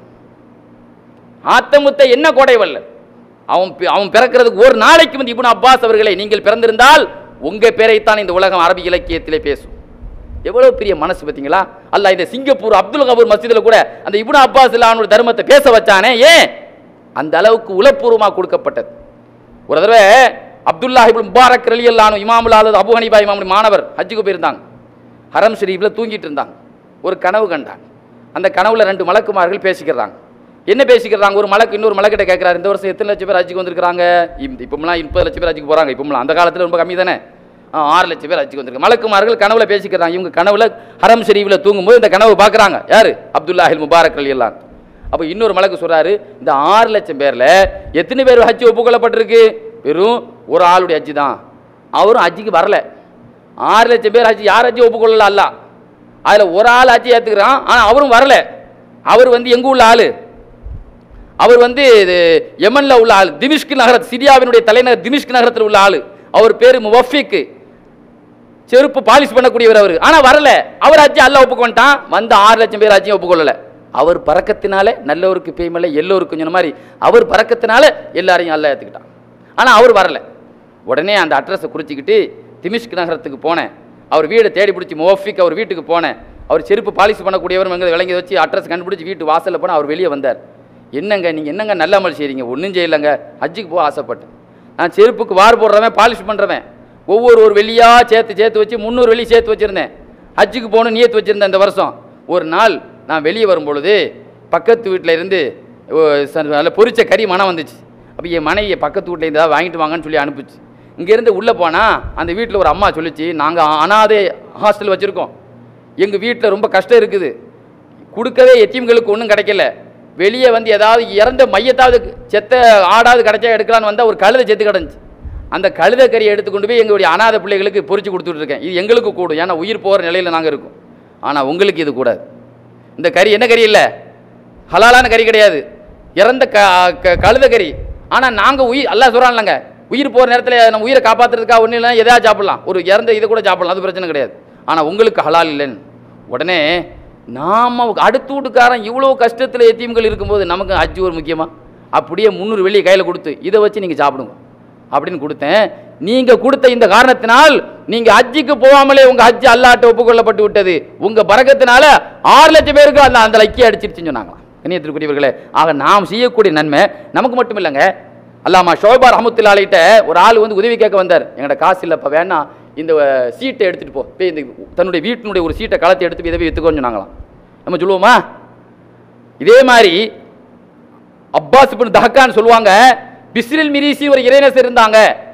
ஆத்தமுத்தை என்ன கொடைவல்ல அவன் பி- அவன் பிறக்கிறதுக்கு ஒரு நாளைக்கு முந்தி இப்னு அப்பாஸ் அவர்களை நீங்கள் பிறந்திருந்தால் உங்க பேரைத்தான் இந்த உலகம் அரபி இலக்கியத்திலே பேசும் எவ்வளவு பெரிய மனசு பார்த்தீங்களா அல்லாஹ் இந்த சிங்கப்பூர் அப்துல் கபூர் மஸ்ஜிதில் கூட அந்த இப்னு அப்பாஸ் இல்லான தர்மத்தை பேச வச்சானே ஏன் அந்த அளவுக்கு உளப்பூர்வமாக கொடுக்கப்பட்டது ஒரு தடவை அப்துல்லா இப்னு முபாரக் ரலியல்லானு இமாமுல் அல்லது அபு ஹனீபா இமாமுடைய மாணவர் ஹஜ்ஜுக்கு போயிருந்தாங்க ஹரம் ஷரீஃபில் தூங்கிட்டு இருந்தாங்க ஒரு கனவு கண்டாங்க அந்த கனவுல ரெண்டு மலக்குமார்கள் பேசிக்கிறாங்க என்ன பேசிக்கிறாங்க ஒரு மலக்கு இன்னொரு மலக்கிட்ட கேட்குறாரு இந்த வருஷம் எத்தனை லட்சம் பேர் ஹஜ்ஜுக்கு வந்திருக்காங்க இந்த இப்போம்லாம் முப்பது லட்சம் பேர் ஹஜ்ஜுக்கு போகிறாங்க இப்போம்லாம் அந்த காலத்தில் ரொம்ப கம்மி தானே ஆ, ஆறு லட்சம் பேர் ஹஜ்ஜுக்கு வந்திருக்காங்க மலக்குமார்கள் கனவுல பேசிக்கிறாங்க இவங்க கனவுல ஹரம் ஷரீஃபில் தூங்கும்போது இந்த கனவு பார்க்குறாங்க யார் அப்துல்லாஹில் முபாரக் ரலியல்லான் அப்போ இன்னொரு மலக்கு சொல்றாரு இந்த ஆறு லட்சம் பேர்ல எத்தனை பேர் ஹஜ் ஒப்புக்கொள்ளப்பட்டிருக்கு வெறும் ஒரு ஆளுடைய ஹஜ்ஜு தான் அவரும் ஹஜ்ஜுக்கு வரல ஆறு லட்சம் பேர் ஹஜ் யார் ஹஜ்ஜு ஒப்புக்கொள்ளல அல்ல அதுல ஒரு ஆள் ஹஜ்ஜு ஏத்துக்கிறான் ஆனா அவரும் வரல அவர் வந்து எங்க உள்ள ஆளு அவர் வந்து இது யமன்ல உள்ள ஆள் திமிஷ்க் நகர சிரியாவினுடைய தலைநகர் திமிஷ்க் நகரத்தில் உள்ள ஆளு அவர் பேரு முவஃபிக் செருப்பு பாலிஷ் பண்ணக்கூடியவர் அவர் ஆனா வரல அவர் அஜி அல்ல ஒப்புக்கொண்டான் வந்த ஆறு லட்சம் பேர் அஜியும் ஒப்புக்கொள்ளல அவர் பறக்கத்தினால நல்லவருக்கு பேய்மல்ல எல்லோருக்கும் சொன்ன மாதிரி அவர் பறக்கத்தினால எல்லாரையும் அல்ல ஏத்துக்கிட்டான் ஆனா அவர் வரல உடனே அந்த அட்ரஸை குறிச்சிக்கிட்டு திமிஷ்க் நகரத்துக்கு போனேன் அவர் வீடை தேடி பிடிச்சி மோஃபிக் அவர் வீட்டுக்கு போனேன் அவர் செருப்பு பாலிஷ் பண்ணக்கூடியவர் எங்க விளங்கி வச்சு அட்ரஸ் கண்டுபிடிச்சி வீட்டு வாசல்ல போனால் அவர் வெளியே வந்தார் என்னங்க நீங்க என்னங்க நல்ல அமல் செய்றீங்க ஒன்றும் செய்யலைங்க ஹஜ்ஜுக்கு போக ஆசைப்பட்டேன் நான் செருப்புக்கு வார் போடுறவன் பாலிஷ் பண்றவன் ஒவ்வொரு ஒரு வெள்ளியா சேர்த்து சேர்த்து வச்சு முந்நூறு வெள்ளி சேர்த்து வச்சிருந்தேன் ஹஜ்ஜுக்கு போகணும் நியத்து வச்சிருந்தேன் இந்த வருஷம் ஒரு நாள் நான் வெளியே வரும் பொழுது பக்கத்து வீட்டில் இருந்து ஓ, ச- நல்ல பொரிச்ச கறி மனம் வந்துச்சு அப்போ என் மனைவியை பக்கத்து வீட்டில் இருந்தால் வாங்கிட்டு வாங்கன்னு சொல்லி அனுப்புச்சு இங்கேருந்து உள்ளே போனால் அந்த வீட்டில் ஒரு அம்மா சொல்லிச்சு நாங்கள் அனாதை ஹாஸ்டல் வச்சுருக்கோம் எங்கள் வீட்டில் ரொம்ப கஷ்டம் இருக்குது கொடுக்கவே எத்தீம்களுக்கு ஒன்றும் கிடைக்கல வெளியே வந்து ஏதாவது இறந்த மையத்தாவது செத்த ஆடாவது கிடைச்சா எடுக்கலான்னு வந்தால் ஒரு கழுதை செத்து கிடந்துச்சு அந்த கழுதை கறியை எடுத்து கொண்டு போய் எங்களுடைய அனாதை பிள்ளைகளுக்கு பொரிச்சு கொடுத்துட்டு இருக்கேன் இது எங்களுக்கு கூடும் ஏன்னா உயிர் போகிற நிலையில் நாங்கள் இருக்கோம் ஆனால் உங்களுக்கு இது கூடாது இந்த கறி என்ன கறி இல்லை ஹலாலான கறி கிடையாது இறந்த க க- கழுதை கறி ஆனால் நாங்கள் உயிர் அல்லாஹ் சொல்கிறான்லங்க உயிர் போகிற நேரத்தில் நம்ம உயிரை காப்பாற்றுறதுக்காக ஒன்றும் இல்லை எதாவது சாப்பிடலாம் ஒரு இறந்த இதை கூட சாப்பிடலாம் அது பிரச்சனை கிடையாது ஆனால் உங்களுக்கு ஹலால் இல்லைன்னு உடனே நாம அடுத்த வீட்டுக்காரன் இவ்வளோ கஷ்டத்தில் எத்தீம்கள் இருக்கும்போது நமக்கு அஜ்ஜு ஒரு முக்கியமா அப்படியே முந்நூறு வெள்ளி கையில் கொடுத்து இதை வச்சு நீங்கள் சாப்பிடுங்க அப்படின்னு கொடுத்தேன் நீங்க கொடுத்த இந்த காரணத்தினால் நீங்க ஹஜ்ஜுக்கு போகாமலே உங்க ஹஜ்ஜு அல்லாட்ட ஒப்புக்கொள்ளப்பட்டு விட்டது உங்க பறக்கத்தினால ஆறு லட்சம் பேருக்கு அந்த அந்த லக்கியை அடிச்சிருச்சுன்னு சொன்னாங்களாம் கண்ணியத்திற்குரியவர்களே ஆக நாம் செய்யக்கூடிய நன்மை நமக்கு மட்டும் இல்லைங்க அல்லாமா ஷோபா ரஹமத்துல்லாலிட்ட ஒரு ஆள் வந்து உதவி கேட்க வந்தார் எங்கள்கிட்ட காசு இல்லைப்பா வேணா இந்த அஹ், சீட்டை எடுத்துட்டு போ போய் இந்த தன்னுடைய வீட்டினுடைய ஒரு சீட்டை கலத்தி எடுத்து போய் இதை போய் வித்துக்கோன்னு சொன்னாங்களாம் நம்ம சொல்லுவோமா இதே மாதிரி அப்பாஸ் இப்னு தஹக்கான்னு சொல்லுவாங்க பிஸ்ரில் மிரிசி ஒரு இறைநேசர் இருந்தாங்க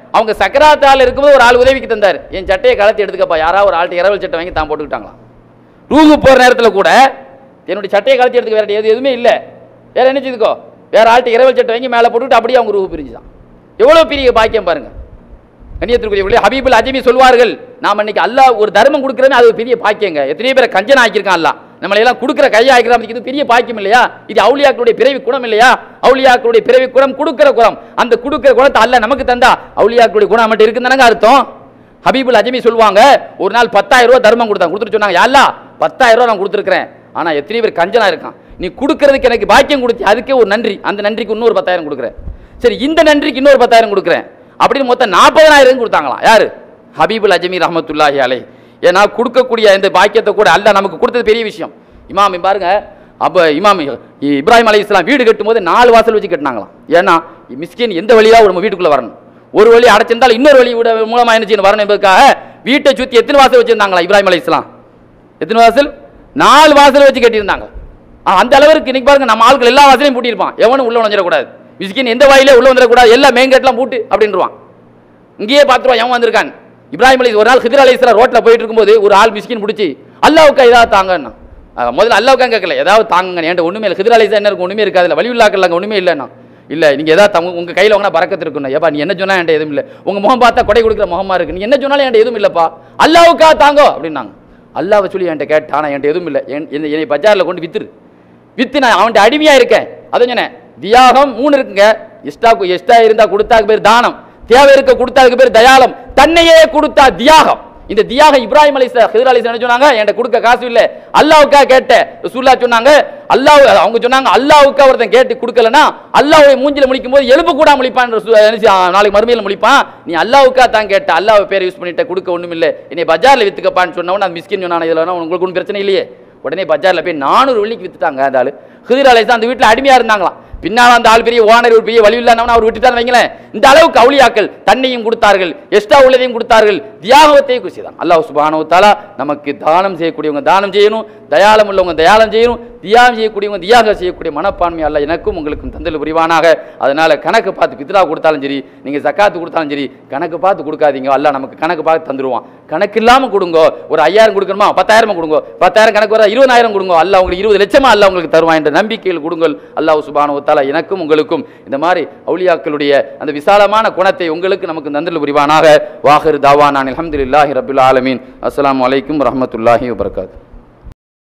அவங்க சக்கராத்தால் இருக்கும்போது ஒரு ஆள் உதவிக்கு தந்தார் என் சட்டையை கலத்தி எடுத்துக்கப்பா யாராவது ஒரு ஆள்கிட்ட இரவல் சட்டை வாங்கி தான் போட்டுக்கிட்டாங்களாம் ரூமுக்கு போகிற நேரத்தில் கூட என்னுடைய சட்டையை கலத்தி எடுத்துக்க வேற எது எதுவுமே இல்லை வேற என்ன செய்துக்கோ வேற ஆள்கிட்ட இரவல் சட்டை வாங்கி மேலே போட்டுக்கிட்டு அப்படியே அவங்க ரூபு பிரிஞ்சுதான் எவ்வளோ பெரிய பாக்கியம் பாருங்க கண்ணியத்திற்குரிய ஹபீபுல் அஜமி சொல்வார்கள் நாம் இன்னைக்கு அல்லாஹ் ஒரு தர்மம் கொடுக்குறமே அது ஒரு பெரிய பாக்கியங்க எத்தனையோ பேரை கஞ்சன் ஆக்கியிருக்கான் அல்லாஹ் நம்மளை எல்லாம் கொடுக்குற கையை ஆக்கிறான் இது பெரிய பாக்கியம் இல்லையா இது அவுலியாக்களுடைய பிறவி குணம் இல்லையா அவுலியாக்களுடைய பிறவி குணம் கொடுக்கிற குணம் அந்த கொடுக்கிற குணத்தை அல்லாஹ் நமக்கு தந்தா அவுலியாக்களுடைய குணம் மட்டும் இருக்குதானங்க அர்த்தம் ஹபீபுல் அஜமி சொல்லுவாங்க ஒரு நாள் பத்தாயிரம் ரூபாய் தர்மம் கொடுத்தாங்க கொடுத்துட்டு சொன்னாங்க யாழ்லா பத்தாயிரம் ரூபாய் நான் கொடுத்துருக்கிறேன் ஆனா எத்தனை பேர் கஞ்சனா இருக்கான் நீ கொடுக்கறதுக்கு எனக்கு பாக்கியம் கொடுத்தி அதுக்கே ஒரு நன்றி அந்த நன்றிக்கு இன்னொரு பத்தாயிரம் கொடுக்குறேன் சரி இந்த நன்றிக்கு இன்னொரு பத்தாயிரம் கொடுக்குறேன் அப்படின்னு மொத்தம் நாற்பதனாயிரம் கொடுத்தாங்களாம் யாரு ஹபீபுல் அஜமி ரஹமத்துல்லாஹி அலை ஏன்னா கொடுக்கக்கூடிய இந்த பாக்கியத்தை கூட அல்லாஹ் நமக்கு கொடுத்தது பெரிய விஷயம் இமாம் பாருங்க அப்போ இமாம் இப்ராஹிம் அலை இஸ்லாம் வீடு கட்டும்போது நாலு வாசல் வச்சு கட்டினாங்களாம் ஏன்னா மிஸ்கின் எந்த வழியா நம்ம வீட்டுக்குள்ள வரணும் ஒரு வழி அடைச்சிருந்தால் இன்னொரு வழி விட மூலமா என்ன செய்யணும் வரணும் என்பதற்காக வீட்டை சுத்தி எத்தனை வாசல் வச்சிருந்தாங்களா இப்ராஹிம் அலை இஸ்லாம் எத்தனை வாசல் நாலு வாசல் வச்சு கட்டியிருந்தாங்க ஆ, அந்த அளவுக்கு இன்னைக்கு பாருங்க நம்ம ஆட்கள் எல்லா வாசலையும் பூட்டியிருப்பான் எவனும் உள்ள வந்துடக்கூடாது மிஸ்கின் எந்த வாயிலே உள்ள வந்துடக்கூடாது எல்லா மெயின் கேட்லாம் பூட்டு அப்படின்றான் இங்கேயே பார்த்துருவான் எவன் வந்திருக்கான் இப்ராஹிம் அலி ஒரு நாள் ஹிதர் அலி இஸ்லாம் ரோட்டில் போயிட்டு இருக்கும்போது ஒரு ஆள் மிஸ்கின் பிடிச்சி அல்லாவுக்கா ஏதாவது தாங்கண்ணா அஹ் முதல்ல அல்லாவுக்கா கேட்கல ஏதாவது தாங்க என்கிட்ட ஒண்ணுமே இல்லை ஹிதர் அலி என்ன இருக்கும் ஒண்ணுமே இருக்காதுல்ல வலியுள்ளாக்கள் அங்கே ஒண்ணுமே இல்லைண்ணா இல்ல நீங்க ஏதாவது தங்க உங்க கையில வாங்கினா பறக்கத்து இருக்குண்ணா ஏப்பா நீ என்ன சொன்னா என்கிட்ட எதுவும் இல்லை உங்க முகம் பார்த்தா கொடை கொடுக்குற முகமா இருக்கு நீ என்ன சொன்னாலும் என்கிட்ட எதுவும் இல்லப்பா அல்லாவுக்கா தாங்கோ அப்படின்னாங்க அல்லாவை சொல்லி என்கிட்ட கேட்டா ஆனா என்கிட்ட எதுவும் இல்லை என் என்னை- என்னை பஜார்ல கொண்டு வித்துரு வித்து நான் அவன்கிட்ட அடிமையா இருக்கேன் அதான் சொன்னேன் தியாகம் மூணு இருக்குங்க எஸ்டா எஸ்டா இருந்தா கொடுத்தாக்கு பேர் தானம் தேவை இருக்க கொடுத்தாக்கு பேர் தயாளம் தன்னையே கொடுத்தா தியாகம் இந்த தியாகம் இப்ராஹிம் அலி ஹிதர் அலி என்ன சொன்னாங்க என்கிட்ட கொடுக்க காசு இல்ல அல்லாவுக்கா கேட்டேன் ரசூல்லா சொன்னாங்க அல்லாஹ் அவங்க சொன்னாங்க அல்லாவுக்கா ஒருத்தன் கேட்டு கொடுக்கலனா அல்லாஹ்வுடைய மூஞ்சில முழிக்கும் போது எலும்பு கூட முழிப்பான் ரசூ- நினைச்சு, ஆ, நாளைக்கு மறுமையில முழிப்பான் நீ அல்லாவுக்கா தான் கேட்ட அல்லாஹ் பேரை யூஸ் பண்ணிட்ட கொடுக்க ஒண்ணும் இல்ல என்னை பஜார்ல வித்துக்கப்பான்னு சொன்னவன் அது மிஸ்கின் சொன்னான் இதுல வேணா உங்களுக்கு ஒன்றும் பிரச்சனை இல்லையே உடனே பஜார்ல போய் நானூறு வெள்ளிக்கு வித்துட்டாங்க அந்த ஆளு ஹிதர் அலை அந்த வீட்டுல அடிமையா இருந்தாங்களாம் பின்னால் அந்த ஆள் பெரிய ஓனர் ஒரு பெரிய வழி இல்லாதவன் அவர் விட்டுட்டான்னு வைங்களேன் இந்த அளவுக்கு அவுளியாக்கள் தன்னையும் கொடுத்தார்கள் எக்ஸ்ட்ரா உள்ளதையும் கொடுத்தார்கள் தியாகத்தையும் குசிதான் அல்லாஹ் சுபானு தாலா நமக்கு தானம் செய்யக்கூடியவங்க தானம் செய்யணும் தயாளம் உள்ளவங்க தயாளம் செய்யணும் தியாகம் செய்யக்கூடியவங்க தியாகம் செய்யக்கூடிய மனப்பான்மை அல்ல எனக்கும் உங்களுக்கும் தந்தல் புரிவானாக அதனால கணக்கு பார்த்து பித்ரா கொடுத்தாலும் சரி நீங்க ஜக்காத்து கொடுத்தாலும் சரி கணக்கு பார்த்து கொடுக்காதீங்க அல்லாஹ் நமக்கு கணக்கு பார்த்து தந்துருவான் கணக்கு இல்லாம கொடுங்க ஒரு ஐயாயிரம் கொடுக்கணுமா பத்தாயிரம் கொடுங்க பத்தாயிரம் கணக்கு வர இருபதாயிரம் கொடுங்க அல்லாஹ் உங்களுக்கு இருபது லட்சமா அல்லாஹ் உங்களுக்கு தருவான் என்ற நம்பிக்கையில் கொடுங்கள் அல்லாஹ் சுபானு தாலா எனக்கும் உங்களுக்கும் இந்த மாதிரி அவுலியாக்களுடைய அந்த விசாலமான குணத்தை உங்களுக்கு நமக்கு தந்தல் புரிவானாக வாஹிர் தாவானான் அல்ஹம்துலில்லாஹி ரபில் ஆலமீன் அஸ்ஸலாமு அலைக்கும் வரஹ்மத்துல்லாஹி வபரகாத்து